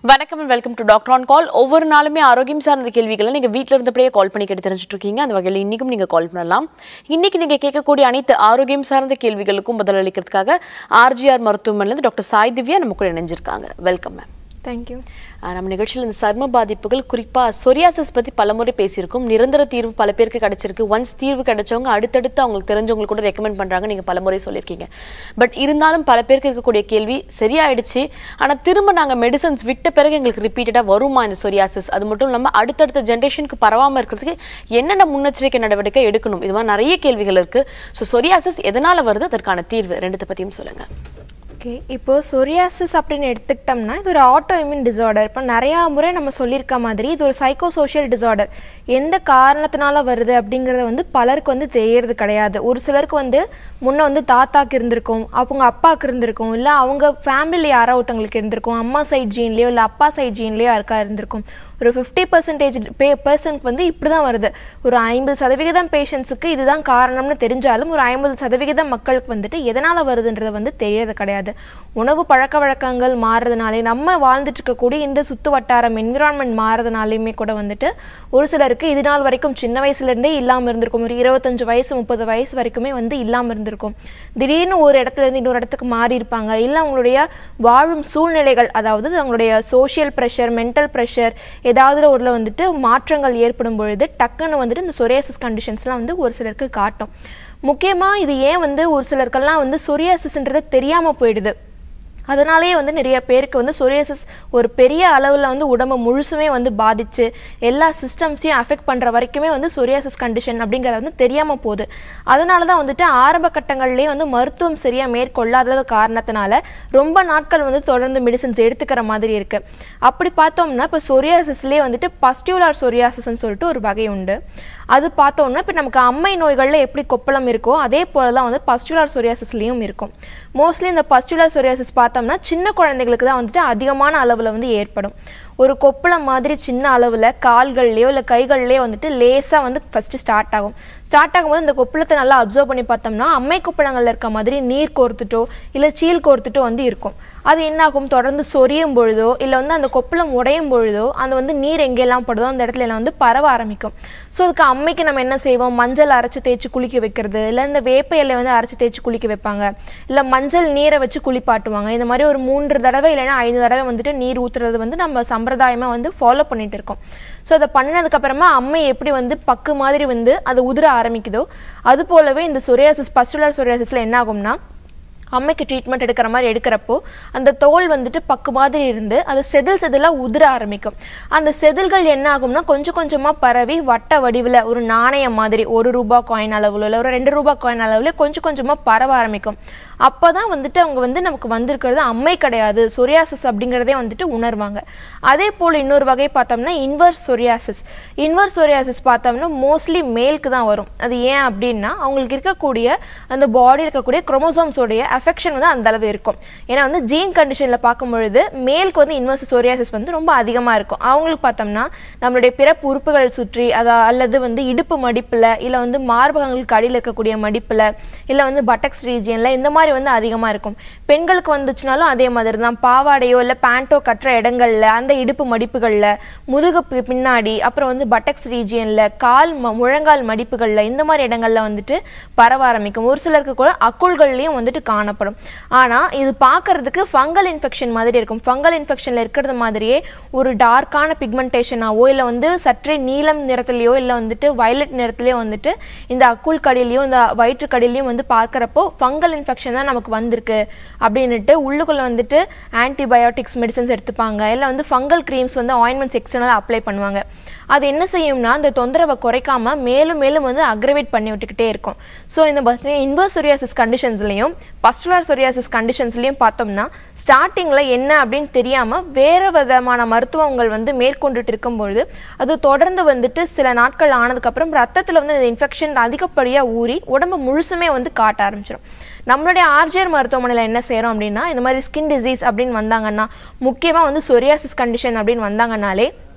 வணக்கம் and welcome to doctor on call ஒவ்வொரு நாளுமே ஆரோக்கியம் சார்ந்த கேள்விகளை நீங்க வீட்ல இருந்தபடியே கால் பண்ணி கேட்டு தெரிஞ்சுட்டு இருக்கீங்க அந்த வகையில் இன்னைக்கும் நீங்க கால் பண்ணலாம் இன்னைக்கு நீங்க கேட்கக்கூடிய அனைத்து ஆரோக்கியம் சார்ந்த கேள்விகளுக்கும் பதிலளிக்கிறதுக்காக ஆர்ஜிஆர் மருத்துவமனையிலிருந்து டாக்டர் சாய் திவ்யா நம்ம கூட இணைஞ்சிருக்காங்க வெல்கம் மேம் தேங்க்யூ நம்ம நிகழ்ச்சியில் இந்த சர்ம பாதிப்புகள் குறிப்பா சொரியாசிஸ் பத்தி பலமுறை பேசியிருக்கோம் நிரந்தர தீர்வு பல பேருக்கு கிடைச்சிருக்கு ஒன்ஸ் தீர்வு கிடைச்சவங்க அடுத்தடுத்து அவங்களுக்கு தெரிஞ்சவங்களுக்கு கூட ரெக்கமெண்ட் பண்றாங்க நீங்க பலமுறை சொல்லியிருக்கீங்க பட் இருந்தாலும் பல பேருக்கு இருக்கக்கூடிய கேள்வி சரியாயிடுச்சு ஆனா திரும்ப நாங்க மெடிசன்ஸ் விட்ட பிறகு எங்களுக்கு ரிப்பீட்டடா வருமா இந்த சொரியாசிஸ் அது மட்டும் இல்லாம அடுத்தடுத்த ஜென்ரேஷனுக்கு பரவாம இருக்கிறதுக்கு என்னென்ன முன்னெச்சரிக்கை நடவடிக்கை எடுக்கணும் இது மாதிரி நிறைய கேள்விகள் இருக்கு ஸோ சொரியாசிஸ் எதனால வருது அதற்கான தீர்வு ரெண்டுத்தை பத்தியும் சொல்லுங்க ஓகே இப்போ சொரியாசிஸ் அப்படின்னு எடுத்துக்கிட்டோம்னா இது ஒரு ஆட்டோ இம்யூன் டிசார்டர் இப்போ நிறையா முறை நம்ம சொல்லியிருக்க மாதிரி இது ஒரு சைக்கோ சோஷியல் டிசார்டர் எந்த காரணத்தினால வருது அப்படிங்கிறத வந்து பலருக்கு வந்து தெரியறது கிடையாது ஒரு சிலருக்கு வந்து முன்ன வந்து தாத்தாக்கு இருந்திருக்கும் அவங்க அப்பாவுக்கு இருந்திருக்கும் இல்லை அவங்க ஃபேமிலியில் யாரோ ஒருத்தவங்களுக்கு இருந்திருக்கும் அம்மா சைட் ஜீன்லேயோ இல்லை அப்பா சைட் ஜீன்லேயோ யாருக்கா இருந்திருக்கும் ஒரு ஃபிஃப்டி பர்சன்டேஜ் பே பர்சனுக்கு வந்து இப்படி தான் வருது ஒரு ஐம்பது சதவிகிதம் பேஷண்ட்ஸுக்கு இதுதான் காரணம்னு தெரிஞ்சாலும் ஒரு ஐம்பது சதவிகிதம் மக்களுக்கு வந்துட்டு எதனால் வருதுன்றது வந்து தெரியறது கிடையாது உணவு பழக்க வழக்கங்கள் மாறுறதுனாலே நம்ம வாழ்ந்துட்டு இருக்கக்கூடிய இந்த சுற்று வட்டாரம் என்விரான்மெண்ட் மாறுறதுனாலையுமே கூட வந்துட்டு ஒரு சிலருக்கு இது நாள் வரைக்கும் சின்ன வயசுலேருந்தே இல்லாமல் இருந்திருக்கும் ஒரு இருபத்தஞ்சு வயசு முப்பது வயசு வரைக்குமே வந்து இல்லாமல் இருந்திருக்கும் திடீர்னு ஒரு இடத்துல இருந்து இன்னொரு இடத்துக்கு மாறி இருப்பாங்க இல்லை அவங்களுடைய வாழும் சூழ்நிலைகள் அதாவது அவங்களுடைய சோஷியல் ப்ரெஷர் மென்டல் ப்ரெஷர் ஏதாவது ஒருல வந்துட்டு மாற்றங்கள் ஏற்படும் பொழுது டக்குன்னு வந்துட்டு இந்த சொரியாசிஸ் கண்டிஷன்ஸ்லாம் வந்து ஒரு சிலருக்கு காட்டும் முக்கியமாக இது ஏன் வந்து ஒரு சிலருக்கெல்லாம் வந்து சொரியாசிஸ்ன்றது தெரியாமல் போயிடுது அதனாலேயே வந்து நிறைய பேருக்கு வந்து சொரியாசிஸ் ஒரு பெரிய அளவில் வந்து உடம்பு முழுசுமே வந்து பாதிச்சு எல்லா சிஸ்டம்ஸையும் அஃபெக்ட் பண்ணுற வரைக்குமே வந்து சொரியாசிஸ் கண்டிஷன் அப்படிங்கிறது வந்து தெரியாமல் போகுது அதனால தான் வந்துட்டு ஆரம்ப கட்டங்கள்லேயே வந்து மருத்துவம் சரியாக மேற்கொள்ளாதது காரணத்தினால ரொம்ப நாட்கள் வந்து தொடர்ந்து மெடிசன்ஸ் எடுத்துக்கிற மாதிரி இருக்குது அப்படி பார்த்தோம்னா இப்போ சொரியாசிஸ்லேயே வந்துட்டு பஸ்டியூலார் சொரியாசிஸ்ன்னு சொல்லிட்டு ஒரு வகை உண்டு அது பார்த்தோம்னா இப்போ நமக்கு அம்மை நோய்களில் எப்படி கொப்பளம் இருக்கோ அதே போல தான் வந்து பஸ்டுலார் சொரியாசிஸ்லேயும் இருக்கும் மோஸ்ட்லி இந்த பஸ்டுலார் சொரியாசிஸ் பார்த்தோம்னா சின்ன குழந்தைகளுக்கு தான் வந்துட்டு அதிகமான அளவில் வந்து ஏற்படும் ஒரு கொப்பளம் மாதிரி சின்ன அளவில் கால்கள்லேயோ இல்லை கைகள்லேயோ வந்துட்டு லேசாக வந்து ஃபஸ்ட்டு ஸ்டார்ட் ஆகும் ஸ்டார்ட் ஆகும்போது இந்த கொப்பளத்தை நல்லா அப்சர்வ் பண்ணி பார்த்தோம்னா அம்மை கொப்பளங்களில் இருக்க மாதிரி நீர் கோர்த்துட்டோ இல்லை சீல் கோர்த்துட்டோ வந்து இருக்கும் அது என்னாகும் தொடர்ந்து சொரியும் பொழுதோ இல்லை வந்து அந்த கொப்பளம் உடையும் பொழுதோ அந்த வந்து நீர் எங்கெல்லாம் படுதோ அந்த இடத்துல எல்லாம் வந்து பரவ ஆரம்பிக்கும் ஸோ அதுக்கு அம்மைக்கு நம்ம என்ன செய்வோம் மஞ்சள் அரைச்சி தேய்ச்சி குளிக்க வைக்கிறது இல்லை இந்த வேப்ப இலை வந்து அரைச்சி தேய்ச்சி குளிக்க வைப்பாங்க இல்லை மஞ்சள் நீரை வச்சு குளிப்பாட்டுவாங்க இந்த மாதிரி ஒரு மூன்று தடவை இல்லைன்னா ஐந்து தடவை வந்துட்டு நீர் ஊற்றுறது வந்து நம்ம சம்பிரதாயமாக வந்து ஃபாலோ பண்ணிட்டு இருக்கோம் ஸோ அதை பண்ணினதுக்கப்புறமா அம்மை எப்படி வந்து பக்கு மாதிரி வந்து அது உதிர ஆரம்பிக்குதோ அது போலவே இந்த சொரியாசிஸ் பஸ்டுலர் சொரியாசிஸில் என்ன ஆகும்னா அம்மைக்கு ட்ரீட்மெண்ட் எடுக்கிற மாதிரி எடுக்கிறப்போ அந்த தோல் வந்துட்டு பக்கு மாதிரி இருந்து அது செதில் செதிலாக உதிர ஆரம்பிக்கும் அந்த செதில்கள் என்ன ஆகும்னா கொஞ்சம் கொஞ்சமாக பரவி வட்ட வடிவில் ஒரு நாணயம் மாதிரி ஒரு ரூபா காயின் அளவில் இல்லை ஒரு ரெண்டு ரூபா காயின் அளவில் கொஞ்சம் கொஞ்சமாக பரவ ஆரம்பிக்கும் அப்போ தான் வந்துட்டு அவங்க வந்து நமக்கு வந்திருக்கிறது அம்மை கிடையாது சொரியாசிஸ் அப்படிங்கிறதே வந்துட்டு உணர்வாங்க அதே போல் இன்னொரு வகை பார்த்தோம்னா இன்வர்ஸ் சொரியாசிஸ் இன்வர்ஸ் சொரியாசிஸ் பார்த்தோம்னா மோஸ்ட்லி மேலுக்கு தான் வரும் அது ஏன் அப்படின்னா அவங்களுக்கு இருக்கக்கூடிய அந்த பாடியில் இருக்கக்கூடிய குரோமோசோம்ஸோடைய அஃபெக்ஷன் வந்து அந்த அளவு இருக்கும் ஏன்னா வந்து ஜீன் கண்டிஷனில் பார்க்கும் பொழுது மேலுக்கு வந்து இன்வர்ஸ் சொரியாசிஸ் வந்து ரொம்ப அதிகமாக இருக்கும் அவங்களுக்கு பார்த்தோம்னா நம்மளுடைய பிறப்பு உறுப்புகள் சுற்றி அதா அல்லது வந்து இடுப்பு மடிப்பில் இல்லை வந்து மார்பகங்களுக்கு அடியில் இருக்கக்கூடிய மடிப்பில் இல்லை வந்து பட்டக்ஸ் ரீஜியனில் இந்த மாதிரி வந்து அதிகமாக இருக்கும் பெண்களுக்கு வந்துச்சுனாலும் அதே மாதிரி தான் பாவாடையோ இல்லை பேண்ட்டோ கட்டுற இடங்கள்ல அந்த இடுப்பு மடிப்புகளில் முதுகு பி- பின்னாடி அப்புறம் வந்து பட்டக்ஸ் ரீஜியனில் கால் ம முழங்கால் மடிப்புகளில் இந்த மாதிரி இடங்கள்ல வந்துட்டு பரவ ஆரம்பிக்கும் ஒரு சிலருக்கு கூட அக்குள்கள்லையும் வந்துட்டு காணப்படும் ஆனால் இது பார்க்கறதுக்கு ஃபங்கல் இன்ஃபெக்ஷன் மாதிரி இருக்கும் ஃபங்கல் இன்ஃபெக்ஷனில் இருக்கிறது மாதிரியே ஒரு டார்க்கான பிக்மெண்டேஷனாவோ இல்லை வந்து சற்றே நீலம் நிறத்துலையோ இல்லை வந்துட்டு வயலட் நிறத்துலையோ வந்துட்டு இந்த அக்குள் கடியிலையும் இந்த வயிற்று கடியிலையும் வந்து பார்க்குறப்போ ஃபங்கல் இன்ஃபெக்ஷன் தான் நமக்கு வந்திருக்கு அப்படின்னுட்டு உள்ளுக்குள்ளே வந்துட்டு ஆன்டிபயோட்டிக்ஸ் மெடிசன்ஸ் எடுத்துப்பாங்க இல்லை வந்து ஃபங்கல் க்ரீம்ஸ் வந்து ஆயின்மெண்ட்ஸ் எக்ஸ்டர்னல் அப்ளை பண்ணுவாங்க அது என்ன செய்யும்னா அந்த தொந்தரவை குறைக்காம மேலும் மேலும் வந்து அக்ரவேட் பண்ணி விட்டுக்கிட்டே இருக்கும் ஸோ இந்த இன்வர்ஸ் சொரியாசிஸ் கண்டிஷன்ஸ்லையும் பஸ்டுலார் சொரியாசிஸ் கண்டிஷன்ஸ்லையும் பார்த்தோம்னா ஸ்டார்டிங்கில் என்ன அப்படின்னு தெரியாமல் வேறு விதமான மருத்துவங்கள் வந்து மேற்கொண்டுட்டு இருக்கும்பொழுது அது தொடர்ந்து வந்துட்டு சில நாட்கள் ஆனதுக்கப்புறம் ரத்தத்தில் வந்து இந்த இன்ஃபெக்ஷன் அதிகப்படியாக ஊறி உடம்பு முழுசுமே வந்து காட்ட ஆரம்பிச்சிடும் நம்மளுடைய ஆர்ஜிஆர் மருத்துவமனையில் என்ன செய்கிறோம் அப்படின்னா இந்த மாதிரி ஸ்கின் டிசீஸ் அப்படின்னு வந்தாங்கன்னா முக்கியமாக வந்து சொரியாசிஸ் கண்டிஷன் அப்படின்னு வந்தாங்கனாலே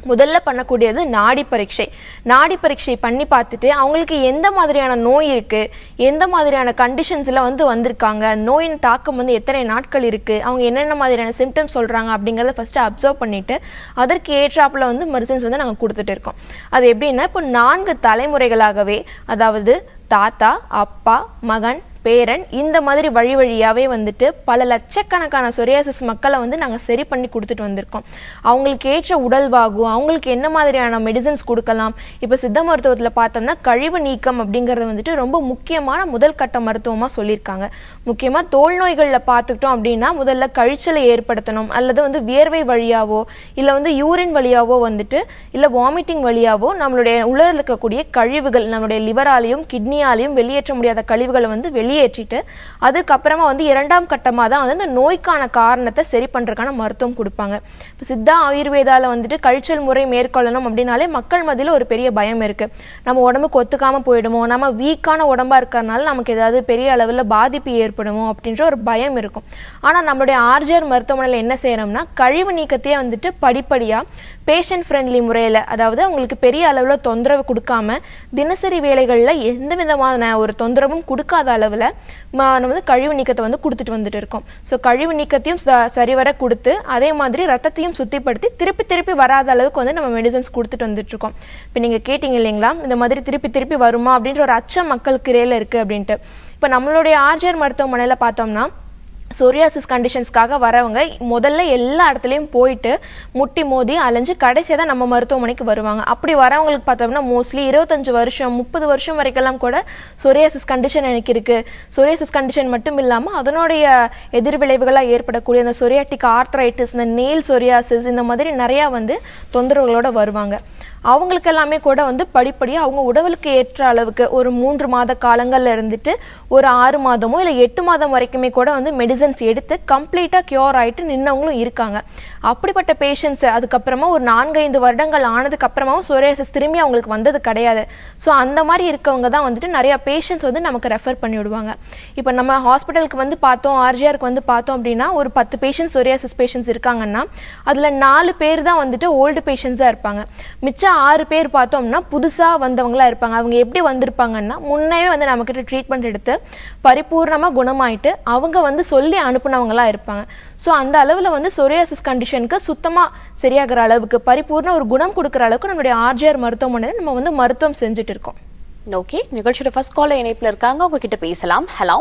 முதல்ல பண்ணக்கூடியது நாடி பரீட்சை நாடி பரீட்சை பண்ணி பார்த்துட்டு அவங்களுக்கு எந்த மாதிரியான நோய் இருக்குது எந்த மாதிரியான கண்டிஷன்ஸில் வந்து வந்திருக்காங்க நோயின் தாக்கம் வந்து எத்தனை நாட்கள் இருக்குது அவங்க என்னென்ன மாதிரியான சிம்டம்ஸ் சொல்கிறாங்க அப்படிங்கிறத ஃபஸ்ட்டு அப்சர்வ் பண்ணிவிட்டு அதற்கு ஏற்றாப்புல வந்து மெடிசன்ஸ் வந்து நாங்கள் கொடுத்துட்டு இருக்கோம் அது எப்படின்னா இப்போ நான்கு தலைமுறைகளாகவே அதாவது தாத்தா அப்பா மகன் பேரன் இந்த மாதிரி வழி வழியாகவே வந்துட்டு பல லட்சக்கணக்கான சொரியாசிஸ் மக்களை வந்து நாங்கள் சரி பண்ணி கொடுத்துட்டு வந்திருக்கோம் அவங்களுக்கு ஏற்ற உடல்வாகும் அவங்களுக்கு என்ன மாதிரியான மெடிசன்ஸ் கொடுக்கலாம் இப்போ சித்த மருத்துவத்தில் பார்த்தோம்னா கழிவு நீக்கம் அப்படிங்கிறது வந்துட்டு ரொம்ப முக்கியமான முதல் கட்ட மருத்துவமாக சொல்லியிருக்காங்க முக்கியமாக தோல் நோய்களில் பார்த்துக்கிட்டோம் அப்படின்னா முதல்ல கழிச்சலை ஏற்படுத்தணும் அல்லது வந்து வியர்வை வழியாவோ இல்லை வந்து யூரின் வழியாவோ வந்துட்டு இல்லை வாமிட்டிங் வழியாவோ நம்மளுடைய உலரில் இருக்கக்கூடிய கழிவுகள் நம்மளுடைய லிவராலையும் கிட்னியாலையும் வெளியேற்ற முடியாத கழிவுகளை வந்து வெளியேற்றிட்டு அதுக்கப்புறமா வந்து இரண்டாம் கட்டமாக தான் வந்து இந்த நோய்க்கான காரணத்தை சரி பண்ணுறதுக்கான மருத்துவம் கொடுப்பாங்க இப்போ சித்தா ஆயுர்வேதாவில் வந்துட்டு கழிச்சல் முறை மேற்கொள்ளணும் அப்படின்னாலே மக்கள் மத்தியில் ஒரு பெரிய பயம் இருக்குது நம்ம உடம்புக்கு ஒத்துக்காமல் போயிடுமோ நம்ம வீக்கான உடம்பா இருக்கிறதுனால நமக்கு ஏதாவது பெரிய அளவில் பாதிப்பு ஏற்படுமோ அப்படின்ற ஒரு பயம் இருக்கும் ஆனால் நம்மளுடைய ஆர்ஜிஆர் மருத்துவமனையில் என்ன செய்யறோம்னா கழிவு நீக்கத்தையே வந்துட்டு படிப்படியாக பேஷண்ட் ஃப்ரெண்ட்லி முறையில் அதாவது அவங்களுக்கு பெரிய அளவில் தொந்தரவு கொடுக்காம தினசரி வேலைகளில் எந்த விதமான ஒரு தொந்தரவும் கொடுக்காத அளவில் நம்ம வந்து கழிவு நீக்கத்தை வந்து கொடுத்துட்டு வந்துட்டு இருக்கோம் ஸோ கழிவு நீக்கத்தையும் ச- சரிவர கொடுத்து அதே மாதிரி ரத்தத்தையும் சுத்திப்படுத்தி திருப்பி திருப்பி வராத அளவுக்கு வந்து நம்ம மெடிசன்ஸ் கொடுத்துட்டு வந்துட்டு இருக்கோம் இப்போ நீங்கள் கேட்டிங்க இல்லைங்களா இந்த மாதிரி திருப்பி திருப்பி வருமா அப்படின்ற ஒரு அச்சம் மக்களுக்கு இடையில இருக்குது அப்படின்ட்டு இப்போ நம்மளுடைய ஆர்ஜிஆர் மருத்துவமனையில் பார்த்தோம்னா சொரியாசிஸ் கண்டிஷன்ஸ்க்காக வரவங்க முதல்ல எல்லா இடத்துலையும் போயிட்டு முட்டி மோதி அலைஞ்சு கடைசியாக தான் நம்ம மருத்துவமனைக்கு வருவாங்க அப்படி வரவங்களுக்கு பார்த்தோம்னா மோஸ்ட்லி இருபத்தஞ்சு வருஷம் முப்பது வருஷம் வரைக்கெல்லாம் கூட சொரியாசிஸ் கண்டிஷன் எனக்கு இருக்குது சொரியாசிஸ் கண்டிஷன் மட்டும் இல்லாமல் அதனுடைய எதிர்விளைவுகளாக ஏற்படக்கூடிய அந்த சொரியாட்டிக் ஆர்த்ரைட்டிஸ் இந்த நெயில் சொரியாசிஸ் இந்த மாதிரி நிறையா வந்து தொந்தரவுகளோட வருவாங்க அவங்களுக்கு எல்லாமே கூட வந்து படிப்படியாக அவங்க உடலுக்கு ஏற்ற அளவுக்கு ஒரு மூன்று மாத காலங்கள்ல இருந்துட்டு ஒரு ஆறு மாதமோ இல்லை எட்டு மாதம் வரைக்குமே கூட வந்து மெடிசன்ஸ் எடுத்து கம்ப்ளீட்டாக க்யூர் ஆயிட்டு நின்னவங்களும் இருக்காங்க அப்படிப்பட்ட பேஷண்ட்ஸ் அதுக்கப்புறமா ஒரு நான்கைந்து வருடங்கள் ஆனதுக்கு அப்புறமாவும் சொரியாசிஸ் திரும்பி அவங்களுக்கு வந்தது கிடையாது ஸோ அந்த மாதிரி இருக்கவங்க தான் வந்துட்டு நிறைய பேஷண்ட்ஸ் வந்து நமக்கு ரெஃபர் பண்ணி விடுவாங்க இப்போ நம்ம ஹாஸ்பிட்டலுக்கு வந்து பார்த்தோம் ஆர்ஜிஆருக்கு வந்து பார்த்தோம் அப்படின்னா ஒரு பத்து பேஷண்ட்ஸ் சொரியாசிஸ் பேஷண்ட்ஸ் இருக்காங்கன்னா அதில் நாலு பேர் தான் வந்துட்டு ஓல்டு பேஷண்ட்ஸாக இருப்பாங்க மிச்சம் ஆறு பேர் பார்த்தோம்னா புதுசாக வந்தவங்களா இருப்பாங்க அவங்க எப்படி வந்திருப்பாங்கன்னா முன்னவே வந்து நம்மக்கிட்ட ட்ரீட்மெண்ட் எடுத்து பரிபூர்ணமாக குணமாயிட்டு அவங்க வந்து சொல்லி அனுப்புனவங்களா இருப்பாங்க ஸோ அந்த அளவில் வந்து சொரியாசிஸ் கண்டிஷனுக்கு சுத்தமாக சரியாகிற அளவுக்கு பரிபூர்ண ஒரு குணம் கொடுக்குற அளவுக்கு நம்மளுடைய ஆர்ஜிஆர் மருத்துவமனையில் நம்ம வந்து மருத்துவம் செஞ்சுட்டு இருக்கோம் ஓகே நிகழ்ச்சியோட ஃபர்ஸ்ட் காலர் இணைப்புல இருக்காங்க உங்ககிட்ட பேசலாம் ஹலோ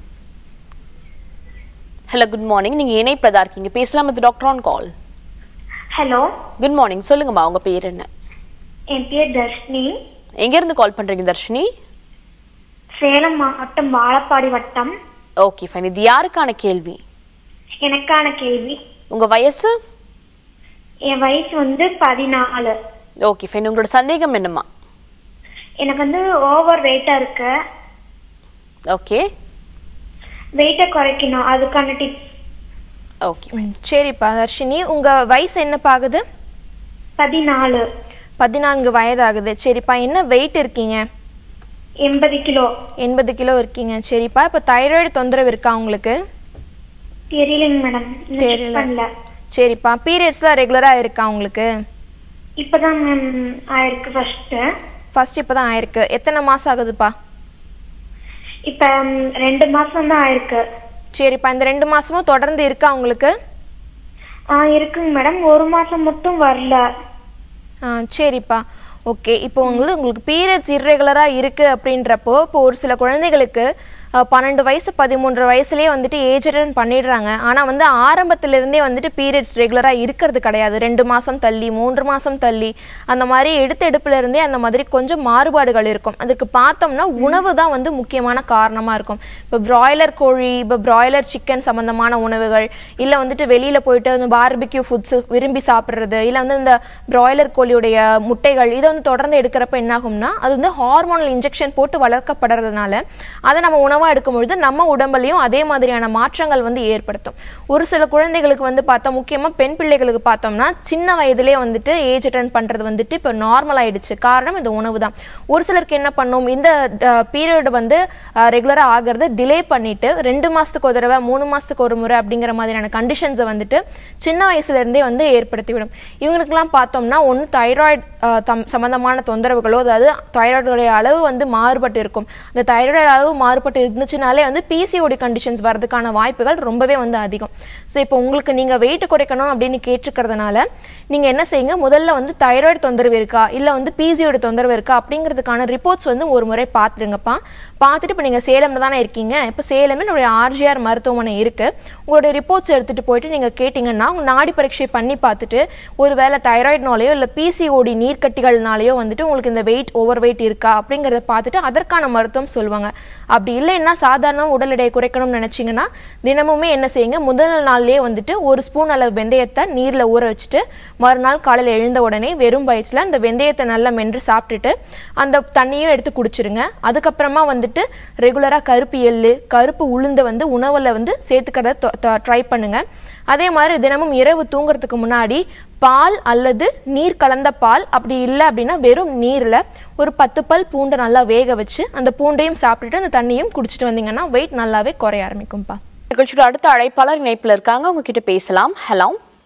ஹலோ குட் மார்னிங் நீங்க இணைப்புல தான் இருக்கீங்க பேசலாம் இது doctor on call hello good morning சொல்லுங்கம்மா உங்க பேர் என்ன என் பேர் தர்ஷினி எங்க இருந்து கால் பண்றீங்க தர்ஷினி சேலம் மாவட்டம் வாழப்பாடி வட்டம் ஓகே ஃபைன் இது யாருக்கான கேள்வி எனக்கான கேள்வி உங்க வயசு என் வயசு வந்து பதினாலு ஓகே ஃபைன் உங்களோட சந்தேகம் என்னம்மா எனக்கு வந்து ஓவர் வெயிட்டா இருக்கு ஓகே வெயிட்டை குறைக்கணும் அதுக்கான டிப்ஸ் ஓகே ம், சரிப்பா தர்ஷினி உங்கள் வயசு என்னப்பா ஆகுது பதினாலு பதினான்கு வயதாகுது சரிப்பா என்ன வெயிட் இருக்கீங்க எண்பது கிலோ எண்பது கிலோ இருக்கீங்க சரிப்பா இப்போ தைராய்டு தொந்தரவு இருக்கா உங்களுக்கு தெரியலைங்க மேடம் இன்னும் check தெரியல. பண்ணல சரிப்பா பீரியட்ஸ்லாம் ரெகுலராக இருக்கா உங்களுக்கு இப்பதான் மேம் ஆயிருக்கு ஃபர்ஸ்ட் ஃபர்ஸ்ட் இப்போ தான் ஆயிருக்கு எத்தனை மாதம் ஆகுதுப்பா இப்ப ம், ரெண்டு மாசம் தான் ஆயிருக்கு சரிப்பா இந்த ரெண்டு மாசமும் தொடர்ந்து இருக்கா உங்களுக்கு ஆ இருக்குங்க மேடம் ஒரு மாசம் மட்டும் வரல ஆ சரிப்பா ஓகே இப்போ உங்களுக்கு உங்களுக்கு பீரியட்ஸ் இர்ரெகுலராக இருக்குது அப்படின்றப்போ இப்போ ஒரு சில குழந்தைகளுக்கு அஹ், பன்னெண்டு வயசு பதிமூன்று வயசுலேயே வந்துட்டு ஏஜ் அட்டன் பண்ணிடுறாங்க ஆனால் வந்து ஆரம்பத்திலிருந்தே வந்துட்டு பீரியட்ஸ் ரெகுலராக இருக்கிறது கிடையாது ரெண்டு மாதம் தள்ளி மூன்று மாதம் தள்ளி அந்த மாதிரி எடுத்த எடுப்புல இருந்தே அந்த மாதிரி கொஞ்சம் மாறுபாடுகள் இருக்கும் அதுக்கு பார்த்தோம்னா உணவு தான் வந்து முக்கியமான காரணமாக இருக்கும் இப்போ பிராய்லர் கோழி இப்போ பிராய்லர் சிக்கன் சம்மந்தமான உணவுகள் இல்லை வந்துட்டு வெளியில் போயிட்டு அந்த பார்பிக்யூ ஃபுட்ஸ் விரும்பி சாப்பிட்றது இல்லை வந்து இந்த பிராய்லர் கோழியுடைய முட்டைகள் இதை வந்து தொடர்ந்து எடுக்கிறப்ப என்ன ஆகும்னா அது வந்து ஹார்மோனல் இன்ஜெக்ஷன் போட்டு வளர்க்கப்படுறதுனால அதை நம்ம உணவா உணவாக எடுக்கும் பொழுது நம்ம உடம்புலையும் அதே மாதிரியான மாற்றங்கள் வந்து ஏற்படுத்தும் ஒரு சில குழந்தைகளுக்கு வந்து பார்த்தா முக்கியமாக பெண் பிள்ளைகளுக்கு பார்த்தோம்னா சின்ன வயதிலே வந்துட்டு ஏஜ் அட்டன் பண்ணுறது வந்துட்டு இப்போ நார்மல் ஆயிடுச்சு காரணம் இந்த உணவு தான் ஒரு சிலருக்கு என்ன பண்ணும் இந்த பீரியட் வந்து ரெகுலராக ஆகிறத டிலே பண்ணிட்டு ரெண்டு மாதத்துக்கு ஒரு தடவை மூணு மாதத்துக்கு ஒரு முறை அப்படிங்கிற மாதிரியான கண்டிஷன்ஸை வந்துட்டு சின்ன வயசுல இருந்தே வந்து ஏற்படுத்திவிடும் இவங்களுக்கெல்லாம் பார்த்தோம்னா ஒன்று தைராய்டு தம் சம்மந்தமான தொந்தரவுகளோ அதாவது தைராய்டுடைய அளவு வந்து மாறுபட்டு இருக்கும் அந்த தைராய்டு அளவு மாறுபட்டு இருந்துச்சுனாலே வந்து பிசிஓடி கண்டிஷன்ஸ் வரதுக்கான வாய்ப்புகள் ரொம்பவே வந்து அதிகம் ஸோ இப்போ உங்களுக்கு நீங்கள் வெயிட் குறைக்கணும் அப்படின்னு கேட்டிருக்கிறதுனால நீங்கள் என்ன செய்யுங்க முதல்ல வந்து தைராய்டு தொந்தரவு இருக்கா இல்லை வந்து பிசிஓடி தொந்தரவு இருக்கா அப்படிங்கிறதுக்கான ரிப்போர்ட்ஸ் வந்து ஒரு முறை பார்த்துருங்கப்பா பார்த்துட்டு இப்போ நீங்கள் சேலமில் தானே இருக்கீங்க இப்போ சேலமில் நம்மளுடைய ஆர்ஜிஆர் மருத்துவமனை இருக்குது உங்களுடைய ரிப்போர்ட்ஸ் எடுத்துகிட்டு போயிட்டு நீங்கள் கேட்டிங்கன்னா உங்க நாடி பரீட்சை பண்ணி பார்த்துட்டு ஒரு வேளை தைராய்டுனாலேயோ இல்லை பிசிஓடி நீர்க்கட்டிகள்னாலேயோ வந்துட்டு உங்களுக்கு இந்த வெயிட் ஓவர் வெயிட் இருக்கா அப்படிங்கிறத பார்த்துட்டு அதற்கான மருத்துவம் சொல்லுவாங்க அப்படி இல்லைன்னா சாதாரண உடல் எடையை குறைக்கணும்னு நினச்சிங்கன்னா தினமுமே என்ன செய்யுங்க முதல் நாள்லேயே வந்துட்டு ஒரு ஸ்பூன் அளவு வெந்தயத்தை நீரில் ஊற வச்சுட்டு மறுநாள் காலையில் எழுந்த உடனே வெறும் வயிற்றில் அந்த வெந்தயத்தை நல்லா மென்று சாப்பிட்டுட்டு அந்த தண்ணியும் எடுத்து குடிச்சிருங்க அதுக்கப்புறமா வந்துட்டு ரெகுலராக கருப்பு எள்ளு கருப்பு உளுந்தை வந்து உணவில் வந்து சேர்த்துக்கிறத ட்ரை பண்ணுங்க அதே மாதிரி தினமும் இரவு தூங்குறதுக்கு முன்னாடி பால் அல்லது நீர் கலந்த பால் அப்படி இல்லை அப்படின்னா வெறும் நீரில் ஒரு பத்து பல் பூண்டை நல்லா வேக வச்சு அந்த பூண்டையும் சாப்பிட்டுட்டு அந்த தண்ணியும் குடிச்சிட்டு வந்தீங்கன்னா வெயிட் நல்லாவே குறைய ஆரம்பிக்கும்ப்பா நிகழ்ச்சியோட அடுத்த அழைப்பாளர் இணைப்புல இருக்காங்க உங்ககிட்ட பேசலாம் ஹலோ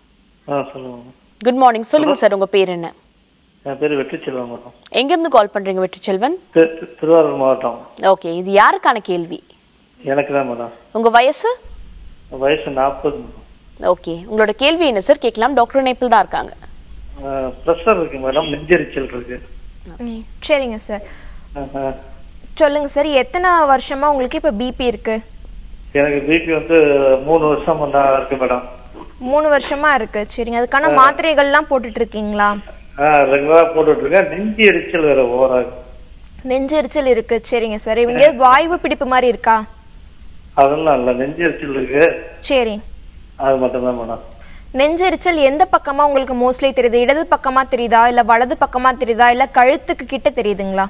ஆ சொல்லுங்க குட் மார்னிங் சொல்லுங்க சார் உங்க பேர் என்ன என் பேர் வெற்றி செல்வம் மேடம் எங்க இருந்து கால் பண்றீங்க வெற்றி செல்வன் திரு- திரு- திருவாரூர் மாவட்டம் ஓகே இது யாருக்கான கேள்வி எனக்கு தான் மேடம் உங்க வயசு வயசு நாற்பது ஓகே உங்களோட கேள்வி என்ன சார் கேட்கலாம் டாக்டர் இணைப்பில் தான் இருக்காங்க ப்ரெஷர் இருக்கு மேடம் நெஞ்செரிச்சல் இருக்கு ம், சரிங்க சார் ஆஹா. சொல்லுங்க சார் எத்தனை வருஷமா உங்களுக்கு இப்போ பிபி இருக்கு எனக்கு பிபி வந்து மூணு வருஷம் தான் இருக்கு மேடம் மூணு வருஷமா இருக்கு சரிங்க அதுக்கான மாத்திரைகள்லாம் போட்டுட்டு இருக்கீங்களா ஆ ரெகுலராக போட்டுட்டு இருக்கேன் நெஞ்சு எரிச்சல் வேற ஓவராக நெஞ்செரிச்சல் இருக்கு சரிங்க சார் இவங்க வாய்வு பிடிப்பு மாதிரி இருக்கா அதெல்லாம் இல்லை நெஞ்சு எரிச்சல் இருக்கு சரி அது மட்டும்தான் மேடம் நெஞ்செரிச்சல் எந்த பக்கமா உங்களுக்கு மோஸ்ட்லி தெரியுது இடது பக்கமா தெரியுதா இல்ல வலது பக்கமா தெரியுதா இல்ல கழுத்துக்கு கிட்ட தெரியுதுங்களா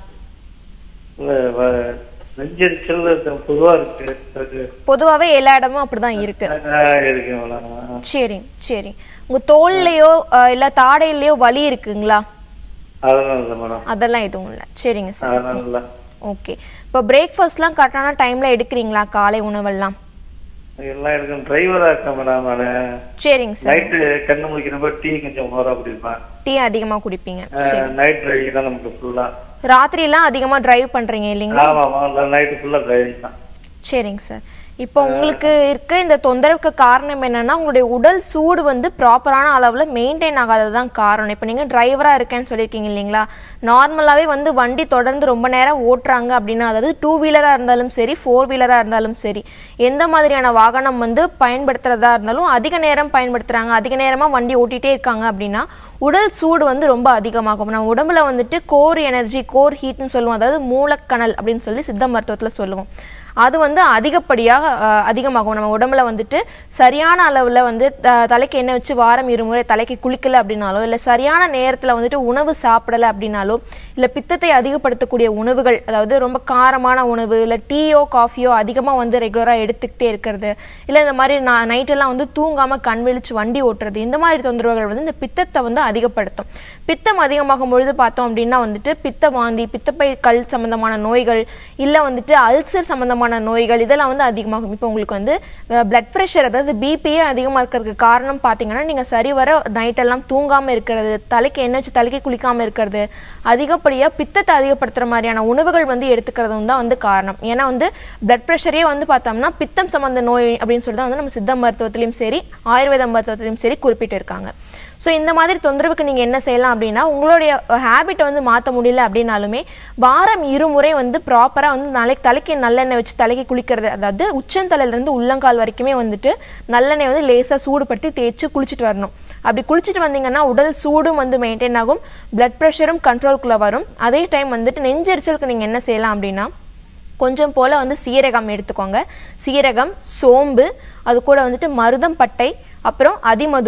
இல்லை வ- நெஞ்செரிச்சல் பொதுவாக இருக்கு இருக்கு. பொதுவாவே எல்லா இடமும் அப்படிதான் இருக்கு ஆ, இருக்கு மேடம் ஆ. சரி சரி உங்க தோல்லையோ அஹ், இல்ல தாடையிலயோ வலி இருக்குங்களா அதெல்லாம் இல்லை மேடம் அதெல்லாம் எதுவும் இல்ல சரிங்க சார் அதெல்லாம் இல்லை ஓகே இப்போ பிரேக்ஃபாஸ்ட்லாம் கரெக்டான டைம்ல எடுக்கிறீங்களா காலை உணவெல்லாம் எல்லாம் எனக்கு டிரைவரா இருக்கேன் மேடம் நானு சரிங்க சார் நைட்டு கண்ணு முடிக்கிறப்ப டீ கொஞ்சம் ஓரா குடிப்பேன் டீ அதிகமா குடிப்பீங்க சரி நைட் டிரைவிங் தான் நமக்கு ஃபுல்லா ராத்திரிலாம் அதிகமா டிரைவ் பண்றீங்க இல்லைங்களா ஆமா ஆமா நைட்டு ஃபுல்லா டிரைவிங் தான் சரிங்க சார் இப்போ உங்களுக்கு இருக்க இந்த தொந்தரவுக்கு காரணம் என்னன்னா உங்களுடைய உடல் சூடு வந்து ப்ராப்பரான அளவில் மெயின்டைன் ஆகாதது தான் காரணம் இப்போ நீங்கள் டிரைவராக இருக்கேன்னு சொல்லியிருக்கீங்க இல்லைங்களா நார்மலாகவே வந்து வண்டி தொடர்ந்து ரொம்ப நேரம் ஓட்டுறாங்க அப்படின்னா அதாவது டூ வீலராக இருந்தாலும் சரி ஃபோர் வீலராக இருந்தாலும் சரி எந்த மாதிரியான வாகனம் வந்து பயன்படுத்துறதா இருந்தாலும் அதிக நேரம் பயன்படுத்துகிறாங்க அதிக நேரமாக வண்டி ஓட்டிகிட்டே இருக்காங்க அப்படின்னா உடல் சூடு வந்து ரொம்ப அதிகமாகும் நம்ம உடம்புல வந்துட்டு கோர் எனர்ஜி கோர் ஹீட்னு சொல்லுவோம் அதாவது மூலக்கணல் அப்படின்னு சொல்லி சித்த மருத்துவத்தில் சொல்லுவோம் அது வந்து அதிகப்படியாக அஹ், அதிகமாகும் நம்ம உடம்புல வந்துட்டு சரியான அளவில் வந்து த- தலைக்கு எண்ணெய் வச்சு வாரம் இருமுறை தலைக்கு குளிக்கல அப்படின்னாலோ இல்லை சரியான நேரத்தில் வந்துட்டு உணவு சாப்பிடலை அப்படின்னாலோ இல்லை பித்தத்தை அதிகப்படுத்தக்கூடிய உணவுகள் அதாவது ரொம்ப காரமான உணவு இல்லை டீயோ காஃபியோ அதிகமாக வந்து ரெகுலராக எடுத்துக்கிட்டே இருக்கிறது இல்லை இந்த மாதிரி நான் நைட்டெல்லாம் வந்து தூங்காமல் கண் விழிச்சு வண்டி ஓட்டுறது இந்த மாதிரி தொந்தரவுகள் வந்து இந்த பித்தத்தை வந்து அதிகப்படுத்தும் பித்தம் அதிகமாகும் பொழுது பார்த்தோம் அப்படின்னா வந்துட்டு பித்த வாந்தி பித்தப்பை கல் சம்பந்தமான நோய்கள் இல்லை வந்துட்டு அல்சர் சம்பந்தமான நோய்கள் இதெல்லாம் வந்து அதிகமாகும் இப்போ உங்களுக்கு வந்து பிளட் ப்ரெஷர் அதாவது பிபியே அதிகமாக இருக்கிறதுக்கு காரணம் பார்த்தீங்கன்னா நீங்கள் சரிவர நைட்டெல்லாம் தூங்காமல் இருக்கிறது தலைக்கு எண்ணெய் வச்சு தலைக்கு குளிக்காமல் இருக்கிறது அதிகப்படியாக பித்தத்தை அதிகப்படுத்துகிற மாதிரியான உணவுகள் வந்து எடுத்துக்கிறதும் தான் வந்து காரணம் ஏன்னா வந்து பிளட் ப்ரெஷரே வந்து பார்த்தோம்னா பித்தம் சம்பந்த நோய் அப்படின்னு சொல்லி தான் வந்து நம்ம சித்த மருத்துவத்திலையும் சரி ஆயுர்வேத மருத்துவத்திலையும் சரி குறிப்பிட்டு இருக்காங்க ஸோ இந்த மாதிரி தொந்தரவுக்கு நீங்கள் என்ன செய்யலாம் அப்படின்னா உங்களுடைய ஹேபிட்டை வந்து மாற்ற முடியல அப்படின்னாலுமே வாரம் இருமுறை வந்து ப்ராப்பராக வந்து நாளைக்கு தலைக்கு நல்லெண்ணெய் வச்சு தலைக்கு குளிக்கிறது அதாவது உச்சந்தலையிலேருந்து உள்ளங்கால் வரைக்குமே வந்துட்டு நல்லெண்ணெய் வந்து லேசாக சூடுபடுத்தி தேய்ச்சி குளிச்சுட்டு வரணும் அப்படி குளிச்சுட்டு வந்தீங்கன்னா உடல் சூடும் வந்து மெயின்டைன் ஆகும் பிளட் ப்ரெஷரும் கண்ட்ரோல்குள்ளே வரும் அதே டைம் வந்துட்டு நெஞ்செரிச்சலுக்கு நீங்கள் என்ன செய்யலாம் அப்படின்னா கொஞ்சம் போல் வந்து சீரகம் எடுத்துக்கோங்க சீரகம் சோம்பு அது கூட வந்துட்டு மருதம் பட்டை அப்புறம் அதிமதுரம்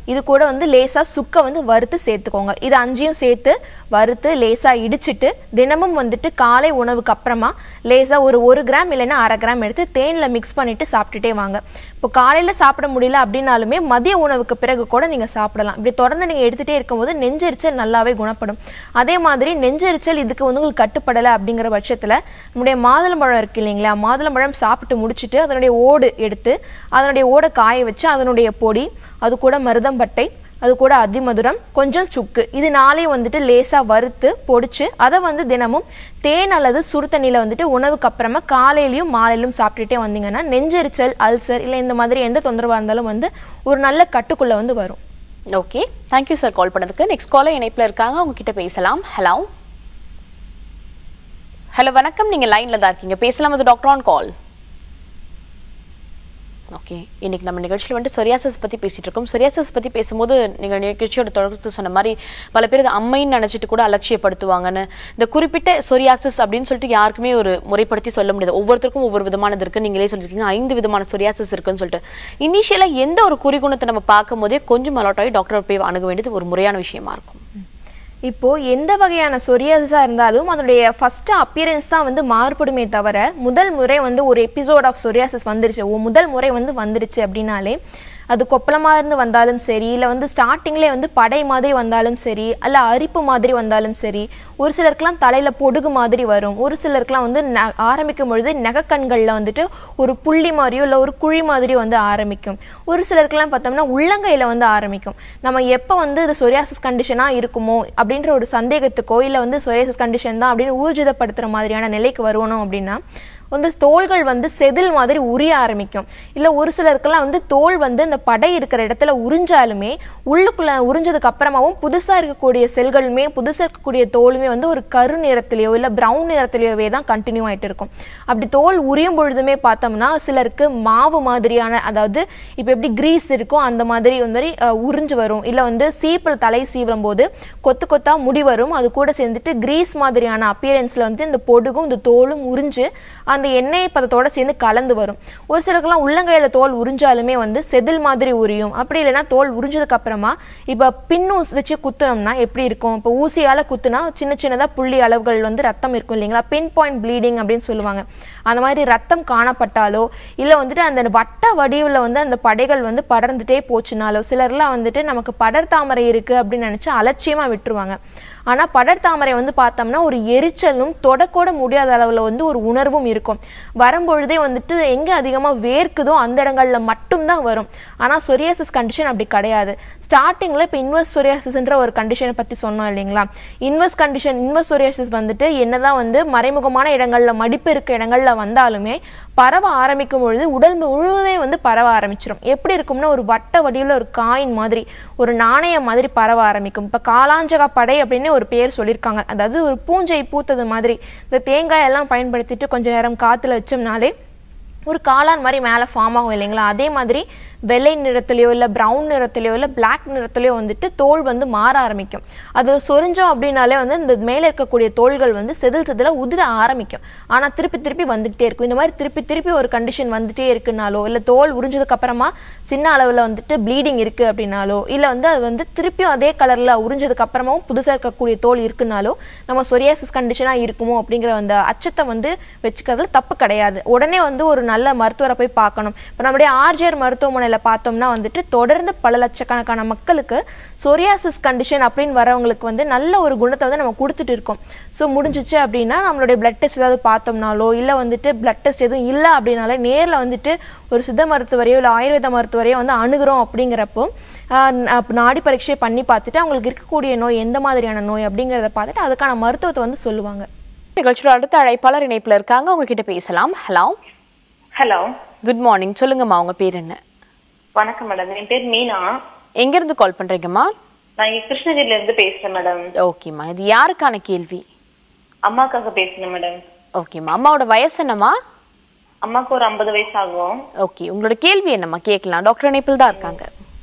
இது கூட வந்து லேசாக சுக்கை வந்து வறுத்து சேர்த்துக்கோங்க இது அஞ்சையும் சேர்த்து வறுத்து லேசாக இடிச்சிட்டு தினமும் வந்துட்டு காலை உணவுக்கு அப்புறமா லேசாக ஒரு ஒரு கிராம் இல்லைன்னா அரை கிராம் எடுத்து தேனில் மிக்ஸ் பண்ணிட்டு சாப்பிட்டுட்டே வாங்க இப்போ காலையில் சாப்பிட முடியல அப்படின்னாலுமே மதிய உணவுக்கு பிறகு கூட நீங்கள் சாப்பிடலாம் இப்படி தொடர்ந்து நீங்கள் எடுத்துகிட்டே இருக்கும்போது நெஞ்செரிச்சல் நல்லாவே குணப்படும் அதே மாதிரி நெஞ்செரிச்சல் இதுக்கு வந்து உங்களுக்கு கட்டுப்படலை அப்படிங்கிற பட்சத்தில் நம்முடைய மாதுளம்பழம் இருக்கு இல்லைங்களா மாதுளம்பழம் சாப்பிட்டு முடிச்சுட்டு அதனுடைய ஓடு எடுத்து அதனுடைய ஓடை காய வச்சு அதனுடைய பொடி அது கூட மருதம்பட்டை அது கூட அதிமதுரம் கொஞ்சம் சுக்கு இது நாளையும் வந்துட்டு லேசாக வறுத்து பொடிச்சு அதை வந்து தினமும் தேன் அல்லது சுடு தண்ணியில் வந்துட்டு உணவுக்கு அப்புறமா காலையிலையும் மாலையிலும் சாப்பிட்டுட்டே வந்தீங்கன்னா நெஞ்செரிச்சல் அல்சர் இல்லை இந்த மாதிரி எந்த தொந்தரவாக இருந்தாலும் வந்து ஒரு நல்ல கட்டுக்குள்ளே வந்து வரும் ஓகே தேங்க்யூ சார் கால் பண்ணதுக்கு நெக்ஸ்ட் காலர் இணைப்புல இருக்காங்க அவங்க கிட்ட பேசலாம் ஹலோ ஹலோ வணக்கம் நீங்க லைன்ல தான் இருக்கீங்க பேசலாம் அது டாக்டர் ஆன் கால் ஓகே இன்னைக்கு நம்ம நிகழ்ச்சியில் வந்துட்டு சொரியாசஸ் பத்தி பேசிட்டு இருக்கோம் சொரியாசஸ் பத்தி பேசும்போது நீங்க நிகழ்ச்சியோட தொடர்ந்து சொன்ன மாதிரி பல பேர் இது அம்மைன்னு நினைச்சிட்டு கூட அலட்சியப்படுத்துவாங்கன்னு இந்த குறிப்பிட்ட சொரியாசஸ் அப்படின்னு சொல்லிட்டு யாருக்குமே ஒரு முறைப்படுத்தி சொல்ல முடியாது ஒவ்வொருத்தருக்கும் ஒவ்வொரு விதமானது இருக்கு நீங்களே சொல்லிருக்கீங்க ஐந்து விதமான சொரியாசஸ் இருக்குன்னு சொல்லிட்டு இனிஷியலா எந்த ஒரு குறிகுணத்தை நம்ம பார்க்கும் போதே கொஞ்சம் அலாட் ஆகி டாக்டர் போய் அணுக வேண்டியது ஒரு முறையான விஷயமா இருக்கும் இப்போ எந்த வகையான சொரியாசிஸாக இருந்தாலும் அதனுடைய ஃபர்ஸ்ட் அப்பியரன்ஸ் தான் வந்து மாறுபடுமே தவிர முதல் முறை வந்து ஒரு எபிசோட் ஆஃப் சொரியாசிஸ் வந்துருச்சு ஓ முதல் முறை வந்து வந்துருச்சு அப்படின்னாலே அது கொப்பளமாக இருந்து வந்தாலும் சரி இல்லை வந்து ஸ்டார்டிங்லேயே வந்து படை மாதிரி வந்தாலும் சரி அல்ல அரிப்பு மாதிரி வந்தாலும் சரி ஒரு சிலருக்குலாம் தலையில் பொடுகு மாதிரி வரும் ஒரு சிலருக்குலாம் வந்து ந ஆரம்பிக்கும் பொழுது நகக்கண்களில் வந்துட்டு ஒரு புள்ளி மாதிரியோ இல்லை ஒரு குழி மாதிரியோ வந்து ஆரம்பிக்கும் ஒரு சிலருக்குலாம் பார்த்தோம்னா உள்ளங்கையில் வந்து ஆரம்பிக்கும் நம்ம எப்போ வந்து இது சொரியாசிஸ் கண்டிஷனாக இருக்குமோ அப்படின்ற ஒரு சந்தேகத்துக்கோ இல்லை வந்து சொரியாசிஸ் கண்டிஷன் தான் அப்படின்னு ஊர்ஜிதப்படுத்துகிற மாதிரியான நிலைக்கு வருவணும் அப்படின்னா வந்து தோள்கள் வந்து செதில் மாதிரி உரிய ஆரம்பிக்கும் இல்லை ஒரு சிலருக்கெல்லாம் வந்து தோல் வந்து இந்த படை இருக்கிற இடத்துல உறிஞ்சாலுமே உள்ளுக்குள்ள உறிஞ்சதுக்கு அப்புறமாவும் புதுசாக இருக்கக்கூடிய செல்களுமே புதுசாக இருக்கக்கூடிய தோலுமே வந்து ஒரு கரு நிறத்திலேயோ இல்லை ப்ரௌன் நிறத்திலேயோவே தான் கண்டினியூ ஆகிட்டு இருக்கும் அப்படி தோல் உரியும் பொழுதுமே பார்த்தோம்னா சிலருக்கு மாவு மாதிரியான அதாவது இப்போ எப்படி கிரீஸ் இருக்கோ அந்த மாதிரி ஒரு மாதிரி அஹ், உறிஞ்சு வரும் இல்லை வந்து சீப்பில் தலை சீவும் போது கொத்து கொத்தா முடி வரும் அது கூட சேர்ந்துட்டு கிரீஸ் மாதிரியான அப்பியரன்ஸில் வந்து இந்த பொடுகும் இந்த தோலும் உறிஞ்சு அந்த எண்ணெய் பதத்தோட சேர்ந்து கலந்து வரும் ஒரு சிலருக்குலாம் உள்ளங்கையில தோல் உறிஞ்சாலுமே வந்து செதில் மாதிரி உரியும் அப்படி இல்லைன்னா தோல் உறிஞ்சதுக்கு அப்புறமா இப்போ பின்னூஸ் வச்சு குத்துனோம்னா எப்படி இருக்கும் இப்போ ஊசியால குத்துனா சின்ன சின்னதா புள்ளி அளவுகள் வந்து ரத்தம் இருக்கும் இல்லைங்களா பின் பாயிண்ட் ப்ளீடிங் அப்படின்னு சொல்லுவாங்க அந்த மாதிரி ரத்தம் காணப்பட்டாலோ இல்லை வந்துட்டு அந்த வட்ட வடிவில் வந்து அந்த படைகள் வந்து படர்ந்துட்டே போச்சுனாலோ சிலர்லாம் வந்துட்டு நமக்கு படர் தாமரை இருக்கு அப்படின்னு நினைச்சு அலட்சியமா விட்டுருவாங்க ஆனா படர் தாமரை வந்து பார்த்தோம்னா ஒரு எரிச்சலும் தொடக்கூட முடியாத அளவுல வந்து ஒரு உணர்வும் இருக்கும் வரும்பொழுதே வந்துட்டு எங்க அதிகமா வேர்க்குதோ அந்த இடங்கள்ல மட்டும்தான் வரும் ஆனா சொரியாசிஸ் கண்டிஷன் அப்படி கிடையாது ஸ்டார்டிங்ல இப்போ இன்வெஸ்ட் சொரியாசிஸ்ன்ற ஒரு கண்டிஷனை பத்தி சொன்னோம் இல்லைங்களா இன்வெஸ்ட் கண்டிஷன் இன்வெஸ்ட் சொரியாசிஸ் வந்துட்டு என்னதான் வந்து மறைமுகமான இடங்கள்ல மடிப்பு இருக்க இடங்கள்ல வந்தாலுமே பரவ ஆரம்பிக்கும் பொழுது உடல் முழுவதே வந்து பரவ ஆரம்பிச்சிடும் எப்படி இருக்கும்னா ஒரு வட்ட வடிவில் ஒரு காயின் மாதிரி ஒரு நாணயம் மாதிரி பரவ ஆரம்பிக்கும் இப்போ காலாஞ்சகா படை அப்படின்னு ஒரு பேர் சொல்லியிருக்காங்க அதாவது ஒரு பூஞ்சை பூத்தது மாதிரி இந்த தேங்காய் எல்லாம் பயன்படுத்திட்டு கொஞ்ச நேரம் காத்துல வச்சோம்னாலே ஒரு காளான் மாதிரி மேலே ஃபார்ம் ஆகும் இல்லைங்களா அதே மாதிரி வெள்ளை நிறத்துலையோ இல்லை ப்ரௌன் நிறத்துலையோ இல்லை பிளாக் நிறத்துலையோ வந்துட்டு தோல் வந்து மாற ஆரம்பிக்கும் அது சொரிஞ்சோம் அப்படின்னாலே வந்து இந்த மேலே இருக்கக்கூடிய தோள்கள் வந்து செதில் செதில உதிர ஆரம்பிக்கும் ஆனால் திருப்பி திருப்பி வந்துகிட்டே இருக்கும் இந்த மாதிரி திருப்பி திருப்பி ஒரு கண்டிஷன் வந்துட்டே இருக்குனாலோ இல்லை தோல் உறிஞ்சதுக்கு அப்புறமா சின்ன அளவில் வந்துட்டு ப்ளீடிங் இருக்கு அப்படின்னாலோ இல்லை வந்து அது வந்து திருப்பியும் அதே கலரில் உறிஞ்சதுக்கு அப்புறமாவும் புதுசாக இருக்கக்கூடிய தோல் இருக்குனாலோ நம்ம சொரியாசிஸ் கண்டிஷனாக இருக்குமோ அப்படிங்கிற அந்த அச்சத்தை வந்து வச்சுக்கிறதுல தப்பு கிடையாது உடனே வந்து ஒரு நல்ல மருத்துவரை போய் பார்க்கணும் இப்போ நம்முடைய ஆர்ஜிஆர் மருத்துவமனையில் பார்த்தோம்னா வந்துட்டு தொடர்ந்து பல லட்சக்கணக்கான மக்களுக்கு சொரியாசிஸ் கண்டிஷன் அப்படின்னு வரவங்களுக்கு வந்து நல்ல ஒரு குணத்தை வந்து நம்ம கொடுத்துட்டு இருக்கோம் ஸோ முடிஞ்சிச்சு அப்படின்னா நம்மளுடைய பிளட் டெஸ்ட் ஏதாவது பார்த்தோம்னாலோ இல்லை வந்துட்டு பிளட் டெஸ்ட் எதுவும் இல்லை அப்படின்னாலே நேரில் வந்துட்டு ஒரு சித்த மருத்துவரையோ இல்லை ஆயுர்வேத மருத்துவரையோ வந்து அணுகிறோம் அப்படிங்கிறப்போ ஆஹ் ந- அப்ப நாடி பரீட்சை பண்ணி பார்த்துட்டு அவங்களுக்கு இருக்கக்கூடிய நோய் எந்த மாதிரியான நோய் அப்படிங்கிறத பார்த்துட்டு அதுக்கான மருத்துவத்தை வந்து சொல்லுவாங்க நிகழ்ச்சியோட அடுத்த அழைப்பாளர் இணைப்புல இருக்காங்க அவங்க கிட்ட பேசலாம் ஹலோ ஹலோ குட் மார்னிங் சொல்லுங்கம்மா உங்க பேர் என்ன வணக்கம் மேடம் என் பேர் மீனா எங்க இருந்து கால் பண்றீங்கம்மா நான் இங்க கிருஷ்ணகிரில இருந்து பேசுறேன் மேடம் ஓகேம்மா இது யாருக்கான கேள்வி அம்மாக்காக பேசுறேன் மேடம் ஓகேம்மா அம்மாவோட வயசு என்னம்மா அம்மாக்கு ஒரு ஐம்பது வயசு ஆகும் ஓகே உங்களோட கேள்வி என்னம்மா கேட்கலாம் டாக்டர் இணைப்பில் தான் இருக்காங்க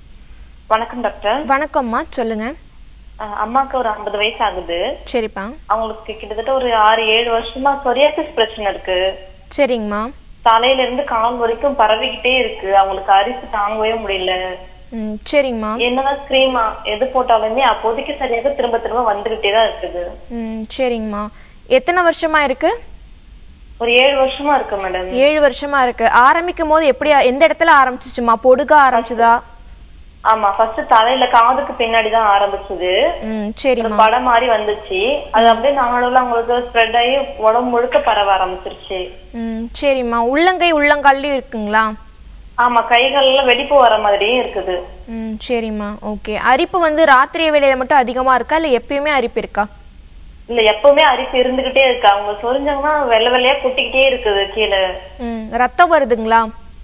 வணக்கம் டாக்டர் வணக்கம்மா சொல்லுங்க அஹ் அம்மாக்கு ஒரு ஐம்பது வயசு ஆகுது சரிப்பா அவங்களுக்கு கிட்டத்தட்ட ஒரு ஆறு ஏழு வருஷமா சொரியாசிஸ் பிரச்சனை இருக்கு சரிங்கம்மா தலையில இருந்து கால் வரைக்கும் பரவிக்கிட்டே இருக்கு அவங்களுக்கு அரிசி தாங்கவே முடியல ம் சரிங்கம்மா என்னதான் கிரீமா எது போட்டாலுமே அப்போதைக்கு சரியாக திரும்ப திரும்ப வந்துகிட்டே தான் இருக்குது ம் சரிங்கம்மா எத்தனை வருஷமா இருக்கு ஒரு ஏழு வருஷமா இருக்கு மேடம் ஏழு வருஷமா இருக்கு ஆரம்பிக்கும் போது எப்படி எந்த இடத்துல ஆரம்பிச்சிச்சுமா பொடுக ஆரம்பிச்சதா ஆமா ஃபர்ஸ்ட் தலையில காதுக்கு பின்னாடி தான் ஆரம்பிச்சது ம் ஒரு சரிம்மா படம் மாதிரி வந்துச்சு அது அப்படியே நாளோட அவங்களுக்கு ஸ்ப்ரெட் ஆகி உடம்பு முழுக்க பரவ ஆரம்பிச்சிருச்சு ம் சரிம்மா உள்ளங்கை உள்ளங்கால்லையும் இருக்குங்களா ஆமா கைகள்ல வெடிப்பு வர மாதிரியும் இருக்குது ம் சரிம்மா ஓகே அரிப்பு வந்து ராத்திரி வேலையில மட்டும் அதிகமா இருக்கா இல்ல எப்பயுமே அரிப்பு இருக்கா இல்ல எப்பவுமே அரிப்பு இருந்துகிட்டே இருக்கு அவங்க சொரிஞ்சாங்கன்னா வெள்ளை வெள்ளையா குட்டிக்கிட்டே இருக்குது கீழே ம் ரத்தம் வருதுங்களா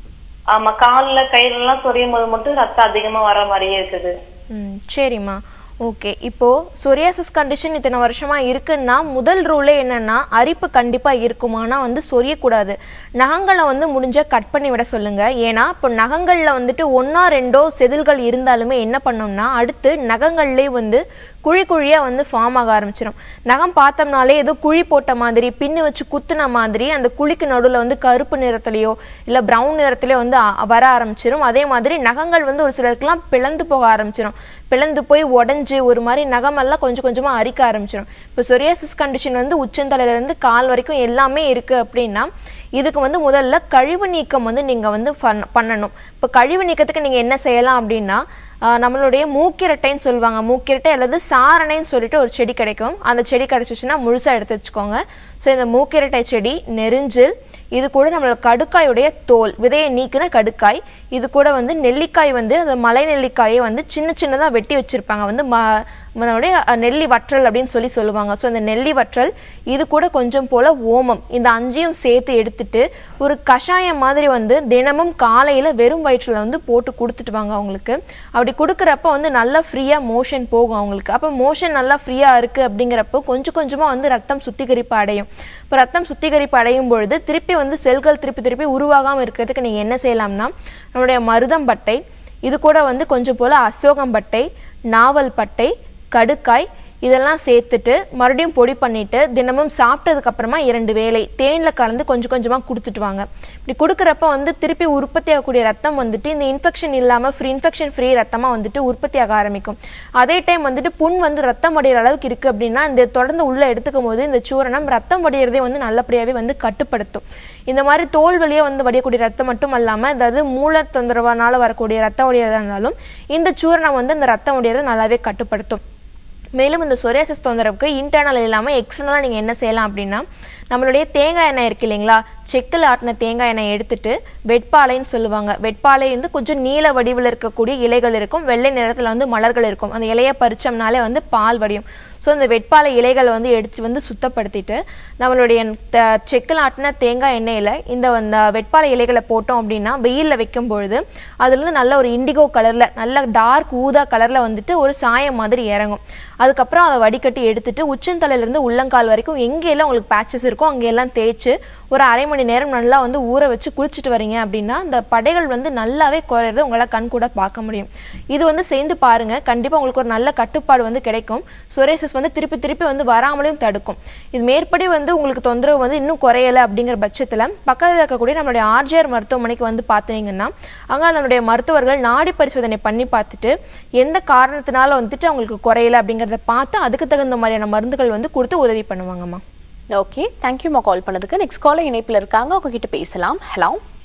ஆமா கால்ல கையில எல்லாம் சொரியும் போது மட்டும் ரத்தம் அதிகமா வர மாதிரியே இருக்குது ம் சரிம்மா ஓகே இப்போ சொரியாசிஸ் கண்டிஷன் இத்தனை வருஷமா இருக்குன்னா முதல் ரூலே என்னன்னா அரிப்பு கண்டிப்பா இருக்குமானா வந்து சொரியக்கூடாது நகங்களை வந்து முடிஞ்சா கட் பண்ணி விட சொல்லுங்க ஏன்னா இப்போ நகங்கள்ல வந்துட்டு ஒன்றா ரெண்டோ செதில்கள் இருந்தாலுமே என்ன பண்ணோம்னா அடுத்து நகங்கள்லேயே வந்து குழி குழியா வந்து ஃபார்ம் ஆக ஆரம்பிச்சிடும் நகம் பார்த்தோம்னாலே ஏதோ குழி போட்ட மாதிரி பின்னு வச்சு குத்துன மாதிரி அந்த குழிக்கு நடுவில் வந்து கருப்பு நிறத்துலையோ இல்லை ப்ரௌன் நிறத்துலையோ வந்து அ- வர ஆரம்பிச்சிடும் அதே மாதிரி நகங்கள் வந்து ஒரு சிலருக்குலாம் பிளந்து போக ஆரம்பிச்சிடும் பிளந்து போய் உடஞ்சி ஒரு மாதிரி நகமெல்லாம் கொஞ்சம் கொஞ்சமாக அரிக்க ஆரம்பிச்சிடும் இப்போ சொரியாசிஸ் கண்டிஷன் வந்து உச்சந்தலையிலேருந்து கால் வரைக்கும் எல்லாமே இருக்குது அப்படின்னா இதுக்கு வந்து முதல்ல கழிவு நீக்கம் வந்து நீங்கள் வந்து பண்ண- பண்ணணும் இப்போ கழிவு நீக்கத்துக்கு நீங்கள் என்ன செய்யலாம் அப்படின்னா ஆஹ் நம்மளுடைய மூக்கிரட்டைன்னு சொல்லுவாங்க மூக்கிரட்டை அல்லது சாரணைன்னு சொல்லிட்டு ஒரு செடி கிடைக்கும் அந்த செடி கிடைச்சிச்சுன்னா முழுசாக எடுத்து வச்சுக்கோங்க ஸோ இந்த மூக்கிரட்டை செடி நெரிஞ்சில் இது கூட நம்மளோட கடுக்காயுடைய தோல் விதையை நீக்கின கடுக்காய் இது கூட வந்து நெல்லிக்காய் வந்து அந்த மலை நெல்லிக்காயை வந்து சின்ன சின்னதாக வெட்டி வச்சுருப்பாங்க வந்து ம நம்மளுடைய அஹ், நெல்லி வற்றல் அப்படின்னு சொல்லி சொல்லுவாங்க ஸோ இந்த நெல்லி வற்றல் இது கூட கொஞ்சம் போல் ஓமம் இந்த அஞ்சையும் சேர்த்து எடுத்துட்டு ஒரு கஷாயம் மாதிரி வந்து தினமும் காலையில் வெறும் வயிற்றில் வந்து போட்டு கொடுத்துட்டு வாங்க அவங்களுக்கு அப்படி கொடுக்குறப்ப வந்து நல்லா ஃப்ரீயாக மோஷன் போகும் அவங்களுக்கு அப்போ மோஷன் நல்லா ஃப்ரீயாக இருக்குது அப்படிங்கிறப்போ கொஞ்சம் கொஞ்சமாக வந்து ரத்தம் சுத்திகரிப்பு அடையும் இப்போ ரத்தம் சுத்திகரிப்பு அடையும் பொழுது திருப்பி வந்து செல்கள் திருப்பி திருப்பி உருவாகாமல் இருக்கிறதுக்கு நீங்கள் என்ன செய்யலாம்னா நம்மளுடைய மருதம்பட்டை இது கூட வந்து கொஞ்சம் போல் அசோகம்பட்டை நாவல் பட்டை கடுக்காய் இதெல்லாம் சேர்த்துட்டு மறுபடியும் பொடி பண்ணிட்டு தினமும் சாப்பிட்டதுக்கு அப்புறமா இரண்டு வேளை தேனில் கலந்து கொஞ்சம் கொஞ்சமாக கொடுத்துட்டு வாங்க இப்படி கொடுக்குறப்ப வந்து திருப்பி உற்பத்தி ஆகக்கூடிய ரத்தம் வந்துட்டு இந்த இன்ஃபெக்ஷன் இல்லாமல் ஃப்ரீ இன்ஃபெக்ஷன் ஃப்ரீ ரத்தமாக வந்துட்டு உற்பத்தி ஆக ஆரம்பிக்கும் அதே டைம் வந்துட்டு புண் வந்து ரத்தம் வடிகிற அளவுக்கு இருக்குது அப்படின்னா இந்த தொடர்ந்து உள்ளே எடுத்துக்கும் போது இந்த சூரணம் ரத்தம் வடிகிறதே வந்து நல்லபடியாகவே வந்து கட்டுப்படுத்தும் இந்த மாதிரி தோல் வழியாக வந்து வடியக்கூடிய ரத்தம் மட்டும் இல்லாமல் அதாவது மூல தொந்தரவானால வரக்கூடிய ரத்தம் வடிகிறதா இருந்தாலும் இந்த சூரணம் வந்து இந்த ரத்தம் வடிகிறதை நல்லாவே கட்டுப்படுத்தும் மேலும் இந்த சொரியாசிஸ் தொந்தரவுக்கு இன்டர்னல் இல்லாமல் எக்ஸ்டர்னலாக நீங்கள் என்ன செய்யலாம் அப்படின்னா நம்மளுடைய தேங்காய் எண்ணெய் இருக்கு இல்லைங்களா செக்கில் ஆட்டின தேங்காய் எண்ணெய் எடுத்துட்டு வெட்பாலைன்னு சொல்லுவாங்க வெட்பாலை வந்து கொஞ்சம் நீல வடிவில் இருக்கக்கூடிய இலைகள் இருக்கும் வெள்ளை நிறத்தில் வந்து மலர்கள் இருக்கும் அந்த இலையை பறிச்சோம்னாலே வந்து பால் வடியும் ஸோ இந்த வெட்பாலை இலைகளை வந்து எடுத்து வந்து சுத்தப்படுத்திட்டு நம்மளுடைய த- செக்கில் ஆட்டின தேங்காய் எண்ணெயில் இந்த அந்த வெட்பாலை இலைகளை போட்டோம் அப்படின்னா வெயிலில் வைக்கும் பொழுது அதுலேருந்து நல்ல ஒரு இண்டிகோ கலரில் நல்ல டார்க் ஊதா கலரில் வந்துட்டு ஒரு சாயம் மாதிரி இறங்கும் அதுக்கப்புறம் அதை வடிகட்டி எடுத்துட்டு உச்சந்தலையிலேருந்து உள்ளங்கால் வரைக்கும் எங்கெல்லாம் உங்களுக்கு பேச்சஸ் இருக்கோ அங்கெல்லாம் தேய்ச்சி ஒரு அரை மணி நேரம் நல்லா வந்து ஊற வச்சு குளிச்சுட்டு வரீங்க அப்படின்னா இந்த படைகள் வந்து நல்லாவே குறையிறத உங்களால் கண் கூட பார்க்க முடியும் இது வந்து சேர்ந்து பாருங்க கண்டிப்பாக உங்களுக்கு ஒரு நல்ல கட்டுப்பாடு வந்து கிடைக்கும் சொரேசஸ் வந்து திருப்பி திருப்பி வந்து வராமலையும் தடுக்கும் இது மேற்படி வந்து உங்களுக்கு தொந்தரவு வந்து இன்னும் குறையலை அப்படிங்கிற பட்சத்தில் பக்கத்தில் இருக்கக்கூடிய நம்மளுடைய ஆர்ஜிஆர் மருத்துவமனைக்கு வந்து பார்த்தீங்கன்னா அங்கே நம்மளுடைய மருத்துவர்கள் நாடி பரிசோதனை பண்ணி பார்த்துட்டு எந்த காரணத்தினால வந்துட்டு அவங்களுக்கு குறையல அப்படிங்கிறத பார்த்து அதுக்கு தகுந்த மாதிரியான மருந்துகள் வந்து கொடுத்து உதவி பண்ணுவாங்கம்மா ஓகே தேங்க்யூமா கால் பண்ணதுக்கு நெக்ஸ்ட் காலர் இணைப்பில் இருக்காங்க அவங்க கிட்ட பேசலாம் ஹலோ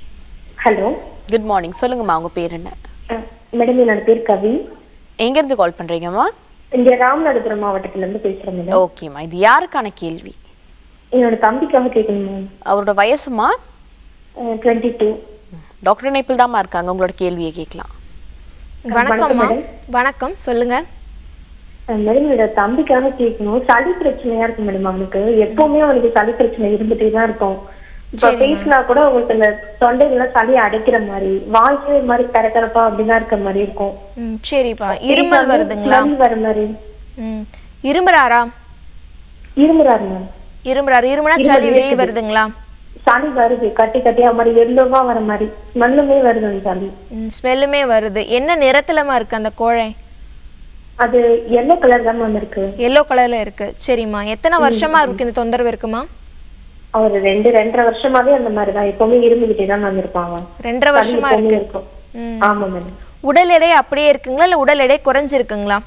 ஹலோ குட் மார்னிங் சொல்லுங்கம்மா உங்க பேர் என்ன மேடம் என்னோட பேர் கவி எங்க இருந்து கால் பண்றீங்கம்மா இங்க ராமநாதபுரம் மாவட்டத்துல இருந்து பேசுறேன் மேடம் ஓகேம்மா இது யாருக்கான கேள்வி என்னோட தம்பிக்காக கேட்கணும் மேம் அவரோட வயசுமா டுவெண்ட்டி டூ டாக்டர் இணைப்பில் தாம்மா இருக்காங்க உங்களோட கேள்வியை கேட்கலாம் வணக்கம்மா வணக்கம் சொல்லுங்க மேடம் என்னோட தம்பிக்காக கேட்கணும் சளி பிரச்சனையா இருக்கு மேடம் அவனுக்கு எப்பவுமே அவனுக்கு சளி பிரச்சனை இருந்துட்டே தான் இருக்கும் இப்ப பேசினா கூட உங்களுக்கு இந்த தொண்டைகள்லாம் சளி அடைக்கிற மாதிரி வாய்ஸ் ஒரு மாதிரி கரகரப்பா அப்படிதான் இருக்க மாதிரி இருக்கும் ம் சரிப்பா இருமல் வருதுங்களா ஸ்மெல் வர மாதிரி ம் இருமுறாரா இருமுறாரு மேம் இருமுறாரு இருமுனா சளி வெளியே வருதுங்களா சளி வருது கட்டி கட்டியா மாதிரி எல்லோவா வர மாதிரி ஸ்மெல்லுமே வருது அந்த சளி ம் ஸ்மெல்லுமே வருது என்ன நிறத்துலமா இருக்கு அந்த கோழை அது எல்லோ கலர் தான் மேம் இருக்கு எல்லோ கலர்ல இருக்கு சரிம்மா எத்தனை வருஷமா இருக்கு இந்த தொந்தரவு இருக்குமா அவர் ரெண்டு ரெண்டரை வருஷமாவே அந்த மாதிரிதான் எப்பவுமே இருந்துகிட்டே தான் மேம் இருப்பாங்க ரெண்டரை சளி வருஷமா எப்பவுமே இருக்கு இருக்கும் ம். ஆமா மேடம் உடல் எடை அப்படியே இருக்குங்களா இல்லை உடல் எடை குறைஞ்சிருக்குங்களா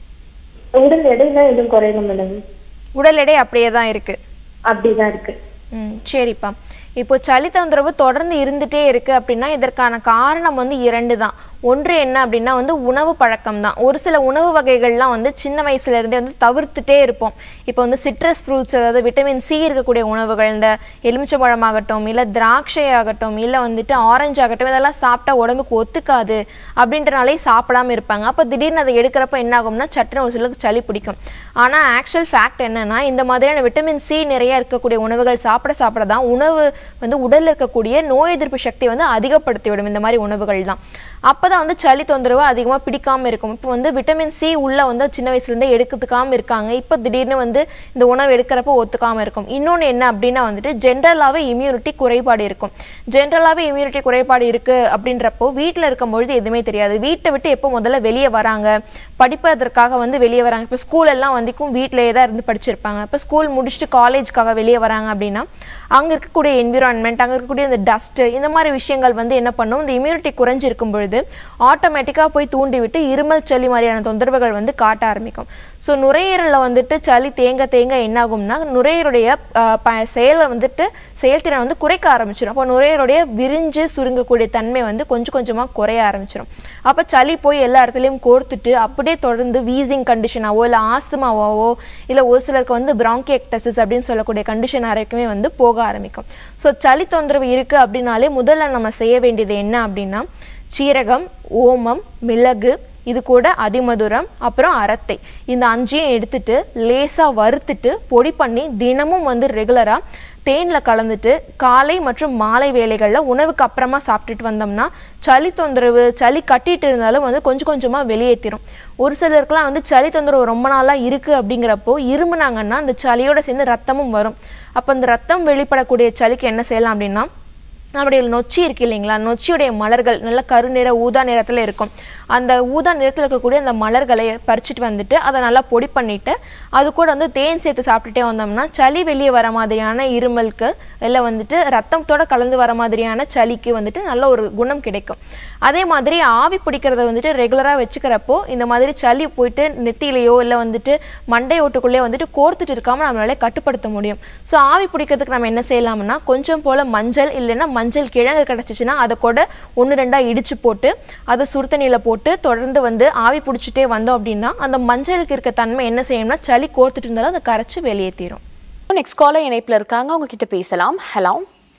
உடல் எடையில எதுவும் குறையல மேடம் உடல் எடை அப்படியே தான் இருக்கு அப்படிதான் இருக்கு ம் சரிப்பா இப்போ சளி தொந்தரவு தொடர்ந்து இருந்துட்டே இருக்கு அப்படின்னா இதற்கான காரணம் வந்து இரண்டு தான் ஒன்று என்ன அப்படின்னா வந்து உணவு பழக்கம் தான் ஒரு சில உணவு வகைகள்லாம் வந்து சின்ன வயசுல இருந்தே வந்து தவிர்த்துட்டே இருப்போம் இப்போ வந்து சிட்ரஸ் ஃப்ரூட்ஸ் அதாவது விட்டமின் சி இருக்கக்கூடிய உணவுகள் இந்த எலுமிச்சம்பழமாகட்டும் இல்லை திராட்சை ஆகட்டும் இல்லை வந்துட்டு ஆரஞ்சு ஆகட்டும் இதெல்லாம் சாப்பிட்டா உடம்புக்கு ஒத்துக்காது அப்படின்றனாலே சாப்பிடாம இருப்பாங்க அப்போ திடீர்னு அதை எடுக்கிறப்ப என்ன ஆகும்னா சட்டுன்னு ஒரு சிலருக்கு சளி பிடிக்கும் ஆனால் ஆக்சுவல் ஃபேக்ட் என்னன்னா இந்த மாதிரியான விட்டமின் சி நிறைய இருக்கக்கூடிய உணவுகள் சாப்பிட சாப்பிட தான் உணவு வந்து உடல்ல இருக்கக்கூடிய நோய் எதிர்ப்பு சக்தி வந்து அதிகப்படுத்திவிடும் இந்த மாதிரி உணவுகள் தான் அப்பதான் வந்து சளி தொந்தரவு அதிகமா பிடிக்காம இருக்கும் இப்போ வந்து விட்டமின் சி உள்ள வந்து சின்ன வயசுல இருந்தே எடுத்துக்காம இருக்காங்க இப்போ திடீர்னு வந்து இந்த உணவு எடுக்கிறப்ப ஒத்துக்காம இருக்கும் இன்னொன்று என்ன அப்படின்னா வந்துட்டு ஜென்ரலாகவே இம்யூனிட்டி குறைபாடு இருக்கும் ஜென்ரலாகவே இம்யூனிட்டி குறைபாடு இருக்கு அப்படின்றப்போ வீட்டில் இருக்கும் பொழுது எதுவுமே தெரியாது வீட்டை விட்டு எப்போ முதல்ல வெளியே வராங்க படிப்பதற்காக வந்து வெளியே வராங்க இப்போ ஸ்கூல் எல்லாம் வந்துக்கும் வீட்டிலேயே தான் இருந்து படிச்சிருப்பாங்க இப்போ ஸ்கூல் முடிச்சுட்டு காலேஜ்க்காக வெளியே வராங்க அப்படின்னா அங்கே இருக்கக்கூடிய என்விரான்மெண்ட் அங்கே இருக்கக்கூடிய இந்த டஸ்ட்டு இந்த மாதிரி விஷயங்கள் வந்து என்ன பண்ணும் இந்த இம்யூனிட்டி குறைஞ்சிருக்கும் பொழுது ஆட்டோமேட்டிக்காக போய் தூண்டி விட்டு இருமல் சளி மாதிரியான தொந்தரவுகள் வந்து காட்ட ஆரம்பிக்கும் ஸோ நுரையீரலில் வந்துட்டு சளி தேங்க தேங்க என்ன ஆகும்னா நுரையீரலுடைய ஆஹ், ப- செயலை வந்துட்டு செயல்திறன் வந்து குறைக்க ஆரம்பிச்சிடும் அப்போ நுரையீரலுடைய விரிஞ்சு சுருங்கக்கூடிய தன்மை வந்து கொஞ்சம் கொஞ்சமாக குறைய ஆரம்பிச்சிடும் அப்போ சளி போய் எல்லா இடத்துலையும் கோர்த்துட்டு அப்படியே தொடர்ந்து வீசிங் கண்டிஷனாவோ இல்லை ஆஸ்துமாவாவோ இல்லை ஒரு சிலருக்கு வந்து bronchiectasis அப்படின்னு சொல்லக்கூடிய கண்டிஷன் வரைக்குமே வந்து போக ஆரம்பிக்கும் ஸோ சளி தொந்தரவு இருக்குது அப்படின்னாலே முதல்ல நம்ம செய்ய வேண்டியது என்ன அப்படின்னா சீரகம் ஓமம் மிளகு இது கூட அதிமதுரம் அப்புறம் அரத்தை இந்த அஞ்சையும் எடுத்துட்டு லேசா வறுத்துட்டு பொடி பண்ணி தினமும் வந்து ரெகுலரா தேன்ல கலந்துட்டு காலை மற்றும் மாலை வேளைகளில் உணவுக்கு அப்புறமா சாப்பிட்டுட்டு வந்தோம்னா சளி தொந்தரவு சளி கட்டிட்டு இருந்தாலும் வந்து கொஞ்சம் கொஞ்சமா வெளியேற்றிரும் ஒரு சிலருக்குலாம் வந்து சளி தொந்தரவு ரொம்ப நாளா இருக்கு அப்படிங்கிறப்போ இருமுனாங்கன்னா அந்த சளியோட சேர்ந்து ரத்தமும் வரும் அப்போ அந்த ரத்தம் வெளிப்படக்கூடிய சளிக்கு என்ன செய்யலாம் அப்படின்னா நம்முடைய நொச்சி இருக்கு இல்லைங்களா நொச்சியுடைய மலர்கள் நல்ல கருநிற ஊதா நிறத்துல இருக்கும் அந்த ஊதா நிறத்துல இருக்கக்கூடிய அந்த மலர்களை பறிச்சுட்டு வந்துட்டு அதை நல்லா பொடி பண்ணிட்டு அது கூட வந்து தேன் சேர்த்து சாப்பிட்டுட்டே வந்தோம்னா சளி வெளியே வர மாதிரியான இருமலுக்கு இல்லை வந்துட்டு ரத்தத்தோட கலந்து வர மாதிரியான சளிக்கு வந்துட்டு நல்ல ஒரு குணம் கிடைக்கும் அதே மாதிரி ஆவி பிடிக்கிறத வந்துட்டு ரெகுலராக வச்சுக்கிறப்போ இந்த மாதிரி சளி போயிட்டு நெத்தியிலையோ இல்லை வந்துட்டு மண்டை ஓட்டுக்குள்ளே வந்துட்டு கோர்த்துட்டு இருக்காம நம்மளால கட்டுப்படுத்த முடியும் ஸோ ஆவி பிடிக்கிறதுக்கு நம்ம என்ன செய்யலாம்னா கொஞ்சம் போல மஞ்சள் இல்லைன்னா மஞ்சள் கிழங்கு கிடச்சிச்சின்னா அதை கூட ஒன்று ரெண்டா இடிச்சு போட்டு அதை சுடுதண்ணியில போட்டு தொடர்ந்து வந்து ஆவி பிடிச்சிட்டே வந்தோம் அப்படின்னா அந்த மஞ்சளுக்கு இருக்க தன்மை என்ன செய்யணும்னா சளி கோர்த்துட்டு இருந்தாலும் அதை கரைச்சு வெளியேற்றிடும் நெக்ஸ்ட் காலர் இணைப்புல இருக்காங்க அவங்க கிட்ட பேசலாம் ஹலோ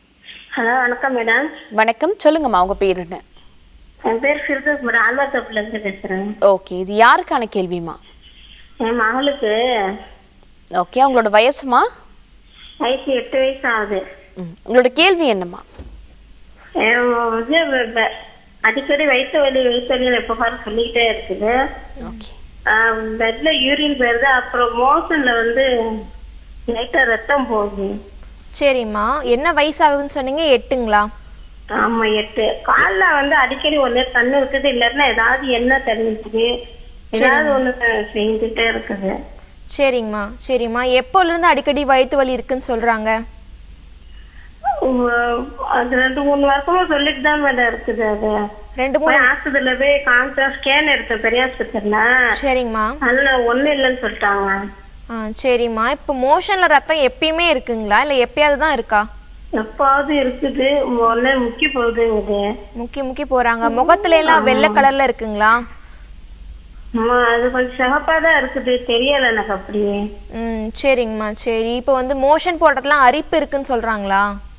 ஹலோ வணக்கம் மேடம் வணக்கம் சொல்லுங்கம்மா உங்க பேர் என்ன என் பேர் ஃபிர்தோஸ் மேடம் ஆல்வாத்தோப்புல இருந்து பேசுறேன் ஓகே இது யாருக்கான கேள்விமா என் மகளுக்கு ஓகே அவங்களோட வயசுமா வயசு எட்டு வயசு ஆகுது ம், உங்களோட கேள்வி என்னம்மா என் வந்து வ- வ- அடிக்கடி வயிற்று வலி வயிற்று வலி எப்ப பாரு சொல்லிக்கிட்டே இருக்குது ஓகே பிளட்ல யூரின் போயிருது அப்புறம் மோஷன்ல வந்து லைட்டா ரத்தம் போகுது சரிம்மா என்ன வயசாகுதுன்னு சொன்னீங்க எட்டுங்களா ஆமா எட்டு கால்ல வந்து அடிக்கடி ஒண்ணு கண்ணு இருக்குது இல்லன்னா ஏதாவது எண்ணெய் தெரிஞ்சுது ஏதாவது ஒண்ணு செஞ்சுட்டே இருக்குது சரிங்கம்மா சரிம்மா எப்போலேருந்து அடிக்கடி வயிற்று வலி இருக்குன்னு சொல்றாங்க உ- அது ரெண்டு மூணு வருஷமா சொல்லிட்டு தான் மேடம் இருக்குது அது ரெண்டு மூணு போய் ஆஸ்பத்திரியில போய் காமிச்சா ஸ்கேன் எடுத்தேன் பெரிய ஆஸ்பத்திரியில சரிங்கம்மா அதுல ஒண்ணு இல்லைன்னு சொல்லிட்டாங்க ஆ சரிம்மா இப்போ மோஷன்ல ரத்தம் எப்பயுமே இருக்குங்களா இல்லை எப்பயாவது தான் இருக்கா எப்பாவது இருக்குது ஒன்னே முக்கி போகுதுங்குது முக்கி முக்கி போறாங்க முகத்துல எல்லாம் வெள்ளை கலர்ல இருக்குங்களா அம்மா அது கொஞ்சம் சிகப்பா தான் இருக்குது தெரியல எனக்கு அப்படியே ம் சரிங்கம்மா சரி இப்போ வந்து மோஷன் போடுறதுலாம் அரிப்பு இருக்குன்னு சொல்றாங்களா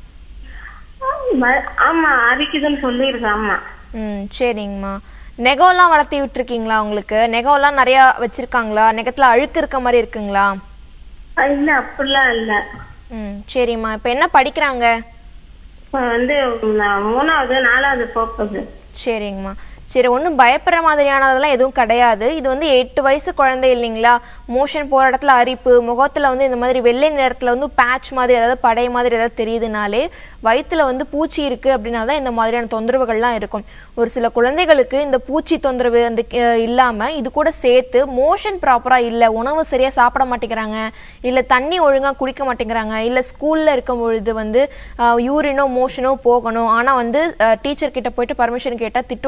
ம- ஆமா அரிக்குதுன்னு சொல்லியிருக்கேன் ஆமா ம் சரிங்கம்மா நெகம்லாம் வளர்த்தி விட்டுருக்கீங்களா உங்களுக்கு நெகம்லாம் நிறையா வச்சிருக்காங்களா நெகத்துல அழுக்கு இருக்க மாதிரி இருக்குங்களா அஹ் இல்ல அப்படிலாம் இல்ல ம் சரிம்மா இப்போ என்ன படிக்கிறாங்க இப்ப வந்து நான் மூணாவது நாலாவது போகுது சரிங்கம்மா சரி ஒன்றும் பயப்படுற மாதிரியானதெல்லாம் எதுவும் கிடையாது இது வந்து எட்டு வயசு குழந்தை இல்லைங்களா மோஷன் போகிற இடத்துல அரிப்பு முகத்தில் வந்து இந்த மாதிரி வெள்ளை நிறத்தில் வந்து பேட்ச் மாதிரி ஏதாவது படை மாதிரி ஏதாவது தெரியுதுனாலே வயித்துல வந்து பூச்சி இருக்குது அப்படின்னா தான் இந்த மாதிரியான தொந்தரவுகள்லாம் இருக்கும் ஒரு சில குழந்தைகளுக்கு இந்த பூச்சி தொந்தரவு அந்த அஹ், இல்லாம இது கூட சேர்த்து மோஷன் ப்ராப்பரா இல்லை உணவு சரியா சாப்பிட மாட்டேங்கிறாங்க இல்லை தண்ணி ஒழுங்கா குடிக்க மாட்டேங்கிறாங்க இல்லை ஸ்கூல்ல இருக்கும் பொழுது வந்து யூரினோ மோஷனோ போகணும் ஆனா வந்து டீச்சர் கிட்ட போயிட்டு பர்மிஷன் கேட்டா திட்டுவாங்களோன்னு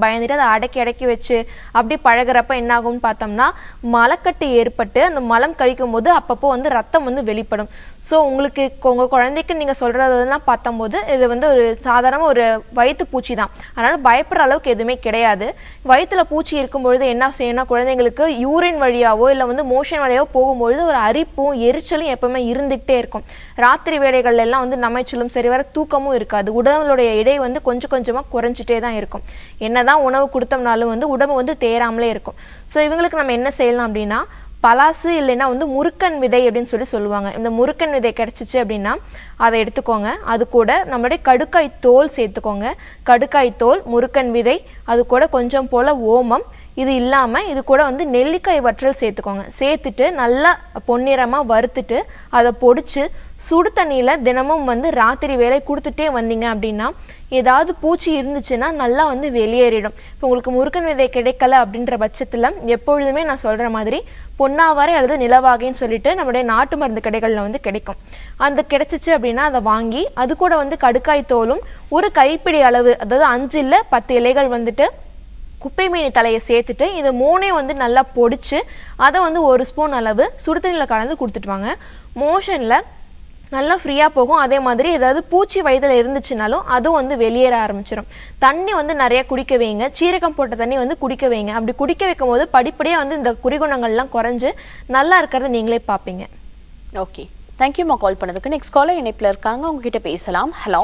பயந்துட்டு அதை அடக்கி அடக்கி வச்சு அப்படி பழகுறப்ப என்ன ஆகும்னு பார்த்தோம்னா மலக்கட்டு ஏற்பட்டு அந்த மலம் கழிக்கும் போது அப்பப்போ வந்து ரத்தம் வந்து வெளிப்படும் ஸோ உங்களுக்கு கொ- உங்க குழந்தைக்கு நீங்க சொல்றதெல்லாம் பார்த்தம்போது இது வந்து ஒரு சாதாரண ஒரு வயிற்று பூச்சி தான் அதனால பயப்படுற அளவுக்கு எதுவுமே கிடையாது வயிற்றுல பூச்சி இருக்கும்பொழுது என்ன செய்யணும்னா குழந்தைங்களுக்கு யூரின் வழியாவோ இல்லை வந்து மோஷன் வழியாவோ போகும்பொழுது ஒரு அரிப்பும் எரிச்சலும் எப்பவுமே இருந்துகிட்டே இருக்கும் ராத்திரி வேளைகள்ல எல்லாம் வந்து நமைச்சலும் சரி வர தூக்கமும் இருக்காது உடலுடைய எடை வந்து கொஞ்சம் கொஞ்சமா குறைஞ்சிட்டே தான் இருக்கும் என்னதான் உணவு கொடுத்தோம்னாலும் வந்து உடம்பு வந்து தேராமலே இருக்கும் ஸோ இவங்களுக்கு நம்ம என்ன செய்யலாம் அப்படின்னா பலாசு இல்லைன்னா வந்து முருக்கன் விதை அப்படின்னு சொல்லி சொல்லுவாங்க இந்த முருக்கன் விதை கிடைச்சிச்சு அப்படின்னா அதை எடுத்துக்கோங்க அது கூட நம்மளுடைய கடுக்காய் தோல் சேர்த்துக்கோங்க கடுக்காய் தோல் முருக்கன் விதை அது கூட கொஞ்சம் போல ஓமம் இது இல்லாமல் இது கூட வந்து நெல்லிக்காய் வற்றல் சேர்த்துக்கோங்க சேர்த்துட்டு நல்லா பொன்னிறமாக வறுத்துட்டு அதை பொடிச்சு சுடு தண்ணியில் தினமும் வந்து ராத்திரி வேலை கொடுத்துட்டே வந்தீங்க அப்படின்னா ஏதாவது பூச்சி இருந்துச்சுன்னா நல்லா வந்து வெளியேறிடும் இப்போ உங்களுக்கு முருகன் விதை கிடைக்கல அப்படின்ற பட்சத்தில் எப்பொழுதுமே நான் சொல்கிற மாதிரி பொன்னாவாரை அல்லது நிலவாகைன்னு சொல்லிட்டு நம்மளுடைய நாட்டு மருந்து கடைகளில் வந்து கிடைக்கும் அந்த கிடைச்சிச்சு அப்படின்னா அதை வாங்கி அது கூட வந்து கடுக்காய் தோலும் ஒரு கைப்பிடி அளவு அதாவது அஞ்சு இல்லை பத்து இலைகள் வந்துட்டு குப்பை மீனி தலையை சேர்த்துட்டு இதை மூணையும் வந்து நல்லா பொடிச்சு அதை வந்து ஒரு ஸ்பூன் அளவு சுடுதண்ணியில் கலந்து கொடுத்துட்டு வாங்க மோஷனில் நல்லா ஃப்ரீயாக போகும் அதே மாதிரி ஏதாவது பூச்சி வயதில் இருந்துச்சுனாலும் அதுவும் வந்து வெளியேற ஆரம்பிச்சிடும் தண்ணி வந்து நிறைய குடிக்க வைங்க சீரகம் போட்ட தண்ணி வந்து குடிக்க வைங்க அப்படி குடிக்க வைக்கும் போது படிப்படியாக வந்து இந்த குறிகுணங்கள்லாம் குறைஞ்சு நல்லா இருக்கிறத நீங்களே பார்ப்பீங்க ஓகே தேங்க்யூம்மா கால் பண்ணதுக்கு நெக்ஸ்ட் காலர் இணைப்பில் இருக்காங்க உங்ககிட்ட பேசலாம் ஹலோ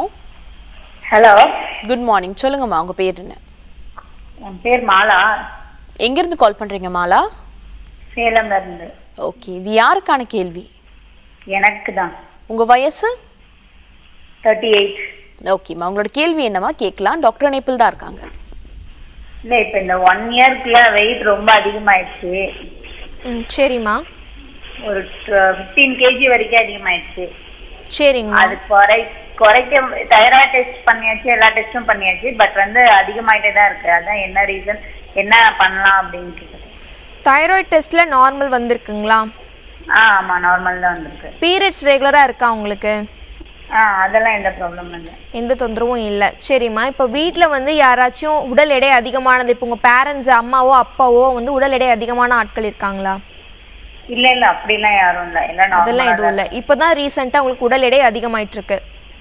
ஹலோ குட் மார்னிங் சொல்லுங்கம்மா உங்க பேர் என்ன என் பேர் மாலா எங்கேருந்து கால் பண்றீங்க மாலா சேலம்ல இருந்து ஓகே இது யாருக்கான கேள்வி எனக்கு தான் உங்க வயசு தேர்ட்டி எயிட் ஓகேம்மா உங்களோட கேள்வி என்னம்மா கேட்கலாம் டாக்டர் இணைப்பில் தான் இருக்காங்க இல்ல இப்ப இந்த ஒன் இயர்க்குள்ள வெயிட் ரொம்ப அதிகமாயிடுச்சு ம் சரிம்மா ஒரு பிப்டீன் கேஜி வரைக்கும் அதிகமாயிடுச்சு சரிங்கம்மா அது குறை குறைக்க தைராய்டு டெஸ்ட் பண்ணியாச்சு எல்லா டெஸ்டும் பண்ணியாச்சு பட் வந்து அதிகமாயிட்டே தான் இருக்கு அதான் என்ன ரீசன் என்ன பண்ணலாம் அப்படின்னு கேக்குறேன் தைராய்டு டெஸ்ட்டில் நார்மல் வந்திருக்குங்களா ஆ ஆமா நார்மல் தான் வந்திருக்கு பீரியட்ஸ் ரெகுலராக இருக்கா உங்களுக்கு ஆ அதெல்லாம் எந்த ப்ராப்ளமும் இல்லை எந்த தொந்தரவும் இல்லை சரிம்மா இப்போ வீட்டில் வந்து யாராச்சும் உடல் எடை அதிகமானது இப்போ உங்கள் பேரண்ட்ஸ் அம்மாவோ அப்பாவோ வந்து உடல் எடை அதிகமான ஆட்கள் இருக்காங்களா இல்ல இல்ல அப்படிலாம் யாரும் இல்ல எல்லாம் அதெல்லாம் நார்மலா எதுவும் இல்லை இப்போ தான் ரீசெண்டாக உங்களுக்கு உடல் எடை அதிகமாயிட்டு இருக்கு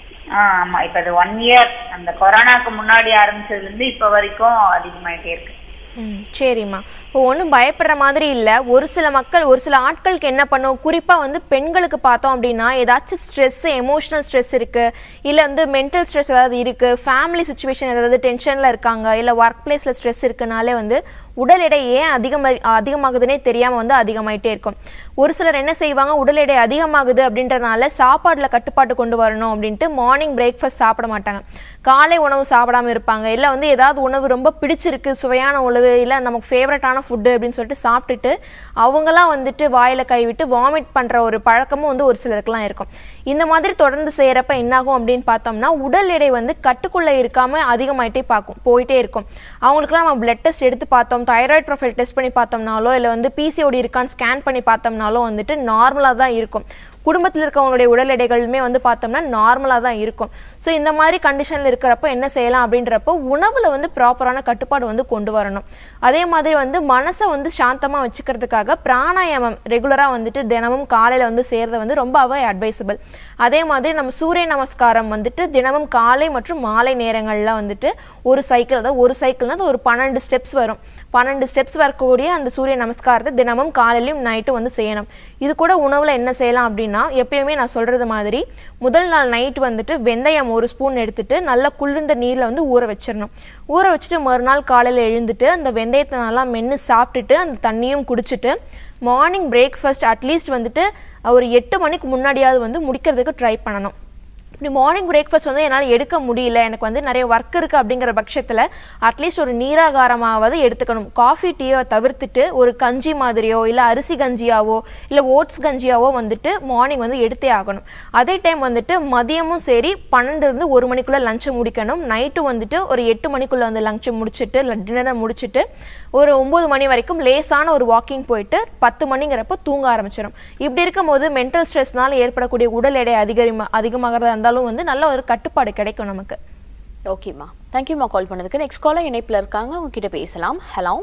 ஆ ஆமா இப்ப அது ஒன் இயர் அந்த கொரோனாக்கு முன்னாடி ஆரம்பிச்சதுல இருந்து இப்ப வரைக்கும் அதிகமாயிட்டே இருக்கு ம் சரிம்மா இப்போ ஒன்றும் பயப்படுற மாதிரி இல்லை ஒரு சில மக்கள் ஒரு சில ஆட்களுக்கு என்ன பண்ணும் குறிப்பாக வந்து பெண்களுக்கு பார்த்தோம் அப்படின்னா ஏதாச்சும் ஸ்ட்ரெஸ் எமோஷனல் ஸ்ட்ரெஸ் இருக்குது இல்லை வந்து மென்டல் ஸ்ட்ரெஸ் ஏதாவது இருக்குது ஃபேமிலி சுச்சுவேஷன் ஏதாவது டென்ஷனில் இருக்காங்க இல்லை ஒர்க் பிளேஸில் ஸ்ட்ரெஸ் இருக்குனாலே வந்து உடல் எடை ஏன் அதிகமா அதிகமாகுதுன்னே தெரியாமல் வந்து அதிகமாயிட்டே இருக்கும் ஒரு சிலர் என்ன செய்வாங்க உடல் எடை அதிகமாகுது அப்படின்றனால சாப்பாடில் கட்டுப்பாட்டு கொண்டு வரணும் அப்படின்ட்டு மார்னிங் பிரேக்ஃபாஸ்ட் சாப்பிட மாட்டாங்க காலை உணவு சாப்பிடாம இருப்பாங்க இல்லை வந்து ஏதாவது உணவு ரொம்ப பிடிச்சிருக்கு சுவையான உணவு இல்லை நமக்கு ஃபேவரட்டான ஃபுட்டு அப்படின்னு சொல்லிட்டு சாப்பிட்டுட்டு அவங்களாம் வந்துட்டு வாயில் கைவிட்டு வாமிட் பண்ணுற ஒரு பழக்கமும் வந்து ஒரு சிலருக்குலாம் இருக்கும் இந்த மாதிரி தொடர்ந்து செய்கிறப்ப என்னாகும் அப்படின்னு பார்த்தோம்னா உடல் எடை வந்து கட்டுக்குள்ளே இருக்காமல் அதிகமாயிட்டே பார்க்கும் போயிட்டே இருக்கும் அவங்களுக்குலாம் நம்ம பிளட் டெஸ்ட் எடுத்து பார்த்தோம் தைராய்டு ப்ரொஃபைல் டெஸ்ட் பண்ணி பார்த்தோம்னாலோ இல்லை வந்து பிசிஓடி இருக்கான்னு ஸ்கேன் பண்ணி பார்த்தோம்னாலோ வந்துட்டு நார்மலாக தான் இருக்கும் குடும்பத்தில் இருக்கவங்களுடைய உடல் எடைகளுமே வந்து பார்த்தோம்னா நார்மலாக தான் இருக்கும் ஸோ இந்த மாதிரி கண்டிஷனில் இருக்கிறப்போ என்ன செய்யலாம் அப்படின்றப்போ உணவில் வந்து ப்ராப்பரான கட்டுப்பாடு வந்து கொண்டு வரணும் அதே மாதிரி வந்து மனசை வந்து சாந்தமாக வச்சுக்கிறதுக்காக பிராணாயாமம் ரெகுலராக வந்துட்டு தினமும் காலையில் வந்து செய்கிறது வந்து ரொம்பவே அட்வைசபிள் அதே மாதிரி நம்ம சூரிய நமஸ்காரம் வந்துட்டு தினமும் காலை மற்றும் மாலை நேரங்களில் வந்துட்டு ஒரு சைக்கிள் அதாவது ஒரு சைக்கிள்னா அது ஒரு பன்னெண்டு ஸ்டெப்ஸ் வரும் பன்னெண்டு ஸ்டெப்ஸ் வரக்கூடிய அந்த சூரிய நமஸ்காரத்தை தினமும் காலையிலையும் நைட்டும் வந்து செய்யணும் இது கூட உணவில் என்ன செய்யலாம் அப்படின்னா எப்பயுமே நான் சொல்கிறது மாதிரி முதல் நாள் நைட் வந்துட்டு வெந்தயம் ஒரு ஸ்பூன் எடுத்துட்டு நல்லா குளிர்ந்த நீரில் வந்து ஊற வச்சிடணும் ஊற வச்சுட்டு மறுநாள் காலையில் எழுந்துட்டு அந்த வெந்தயத்தை நல்லா மென்று சாப்பிட்டுட்டு அந்த தண்ணியும் குடிச்சிட்டு மார்னிங் பிரேக்ஃபாஸ்ட் அட்லீஸ்ட் வந்துட்டு ஒரு எட்டு மணிக்கு முன்னாடியாவது வந்து முடிக்கிறதுக்கு ட்ரை பண்ணணும் இப்படி மார்னிங் பிரேக்ஃபாஸ்ட் வந்து என்னால் எடுக்க முடியல எனக்கு வந்து நிறைய ஒர்க் இருக்குது அப்படிங்கிற பட்சத்தில் அட்லீஸ்ட் ஒரு நீராகாரமாவது எடுத்துக்கணும் காஃபி டீயை தவிர்த்துட்டு ஒரு கஞ்சி மாதிரியோ இல்லை அரிசி கஞ்சியாவோ இல்லை ஓட்ஸ் கஞ்சியாவோ வந்துட்டு மார்னிங் வந்து எடுத்தே ஆகணும் அதே டைம் வந்துட்டு மதியமும் சரி பன்னெண்டுலேருந்து ஒரு மணிக்குள்ளே லஞ்சை முடிக்கணும் நைட்டு வந்துட்டு ஒரு எட்டு மணிக்குள்ளே வந்து லஞ்சை முடிச்சுட்டு டின்னரை முடிச்சுட்டு ஒரு ஒம்பது மணி வரைக்கும் லேசான ஒரு வாக்கிங் போயிட்டு பத்து மணிங்கிறப்போ தூங்க ஆரம்பிச்சிடும் இப்படி இருக்கும்போது மென்டல் ஸ்ட்ரெஸ்னால ஏற்படக்கூடிய உடல் எடை அதிகரிமா அதிகமாகிறதா இருந்தாலும் வந்து நல்ல ஒரு கட்டுப்பாடு கிடைக்கும் நமக்கு ஓகேம்மா தேங்க்யூம்மா கால் பண்ணதுக்கு நெக்ஸ்ட் காலர் இணைப்பில் இருக்காங்க அவங்க கிட்ட பேசலாம் ஹலோ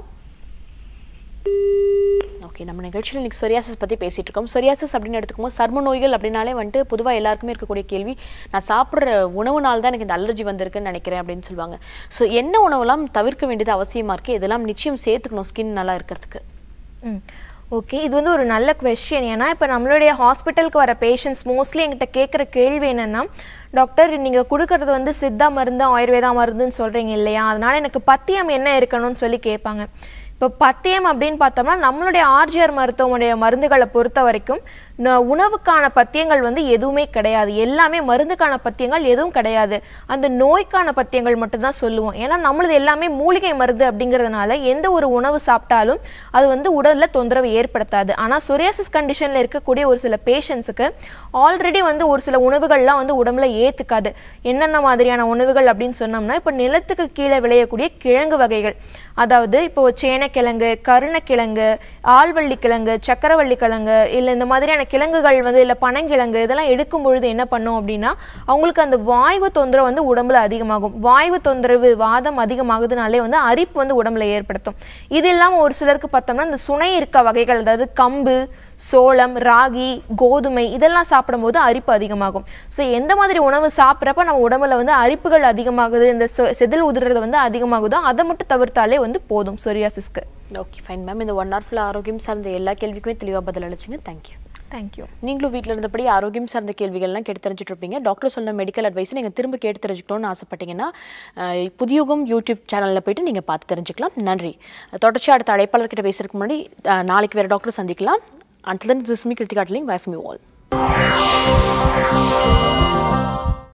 ஓகே நம்ம நிகழ்ச்சியில் இன்னைக்கு சொரியாசிஸ் பற்றி பேசிட்டு இருக்கோம் சொரியாசிஸ் அப்படின்னு எடுத்துக்கும்போது சர்ம நோய்கள் அப்படின்னாலே வந்துட்டு பொதுவாக எல்லாருக்குமே இருக்கக்கூடிய கேள்வி நான் சாப்பிட்ற உணவுனால தான் எனக்கு இந்த அலர்ஜி வந்திருக்குன்னு நினைக்கிறேன் அப்படின்னு சொல்லுவாங்க ஸோ என்ன உணவுலாம் தவிர்க்க வேண்டியது அவசியமா இருக்கு இதெல்லாம் நிச்சயம் சேர்த்துக்கணும் ஸ்கின் நல்லா இருக்கிறதுக்கு ம் ஓகே இது வந்து ஒரு நல்ல கொஸ்டின் ஏன்னா இப்போ நம்மளுடைய ஹாஸ்பிட்டலுக்கு வர பேஷண்ட்ஸ் மோஸ்ட்லி எங்கிட்ட கேட்குற கேள்வி என்னென்னா டாக்டர் நீங்கள் கொடுக்கறது வந்து சித்தா மருந்து ஆயுர்வேதா மருந்துன்னு சொல்கிறீங்க இல்லையா அதனால எனக்கு பத்தியம் என்ன இருக்கணும்னு சொல்லி கேட்பாங்க இப்போ பத்தியம் அப்படின்னு பார்த்தோம்னா நம்மளுடைய ஆர்ஜிஆர் மருத்துவமுடைய மருந்துகளை பொறுத்த வரைக்கும் ந- உணவுக்கான பத்தியங்கள் வந்து எதுவுமே கிடையாது எல்லாமே மருந்துக்கான பத்தியங்கள் எதுவும் கிடையாது அந்த நோய்க்கான பத்தியங்கள் மட்டும்தான் சொல்லுவோம் ஏன்னா நம்மளது எல்லாமே மூலிகை மருந்து அப்படிங்கிறதுனால எந்த ஒரு உணவு சாப்பிட்டாலும் அது வந்து உடல்ல தொந்தரவு ஏற்படுத்தாது ஆனால் சொரியாசிஸ் கண்டிஷன்ல இருக்கக்கூடிய ஒரு சில பேஷண்ட்ஸுக்கு ஆல்ரெடி வந்து ஒரு சில உணவுகள்லாம் வந்து உடம்புல ஏத்துக்காது என்னென்ன மாதிரியான உணவுகள் அப்படின்னு சொன்னோம்னா இப்போ நிலத்துக்கு கீழே விளையக்கூடிய கிழங்கு வகைகள் அதாவது இப்போ சேனக்கிழங்கு கருணக்கிழங்கு ஆள்வள்ளி கிழங்கு சக்கரவள்ளி கிழங்கு இல்லை இந்த மாதிரியான கிழங்குகள் வந்து இல்லை பனங்கிழங்கு இதெல்லாம் எடுக்கும் பொழுது என்ன பண்ணும் அப்படின்னா அவங்களுக்கு அந்த வாய்வு தொந்தரவு வந்து உடம்புல அதிகமாகும் வாய்வு தொந்தரவு வாதம் அதிகமாகுதுனாலே வந்து அரிப்பு வந்து உடம்புல ஏற்படுத்தும் இது இல்லாமல் ஒரு சிலருக்கு பார்த்தோம்னா இந்த சுனை இருக்க வகைகள் அதாவது கம்பு சோளம் ராகி கோதுமை இதெல்லாம் சாப்பிடும்போது அரிப்பு அதிகமாகும் ஸோ எந்த மாதிரி உணவு சாப்பிட்றப்ப நம்ம உடம்புல வந்து அரிப்புகள் அதிகமாகுது இந்த செ- செதில் உதிர்றது வந்து அதிகமாகுதோ அதை மட்டும் தவிர்த்தாலே வந்து போதும் சொரியாசிஸ்க்கு ஓகே ஃபைன் மேம் இந்த ஒன் ஹவர் ஃபுல்லாக ஆரோக்கியம் சார்ந்த எல்லா கேள்விக்குமே தெளிவாக பதில் அளிச்சிங்க தேங்க்யூ தேங்க்யூ நீங்களும் வீட்டில் இருந்தபடி ஆரோக்கியம் சார்ந்த கேள்விகள்லாம் கேட்டு தெரிஞ்சுட்டு இருப்பீங்க டாக்டர் சொன்ன மெடிக்கல் அட்வைஸை நீங்கள் திரும்ப கேட்டு தெரிஞ்சுக்கணும்னு ஆசைப்பட்டீங்கன்னா அஹ், புதியுகம் யூடியூப் சேனலில் போயிட்டு நீங்கள் பார்த்து தெரிஞ்சுக்கலாம் நன்றி தொடர்ச்சி அடுத்த அழைப்பாளர்கிட்ட பேசுறதுக்கு முன்னாடி அஹ், நாளைக்கு வேறு டாக்டர் சந்திக்கலாம் அன்டில் தன் திஸ் மீ கிருத்திகாட்லிங் பை ஃப்ரம் யூ ஆல்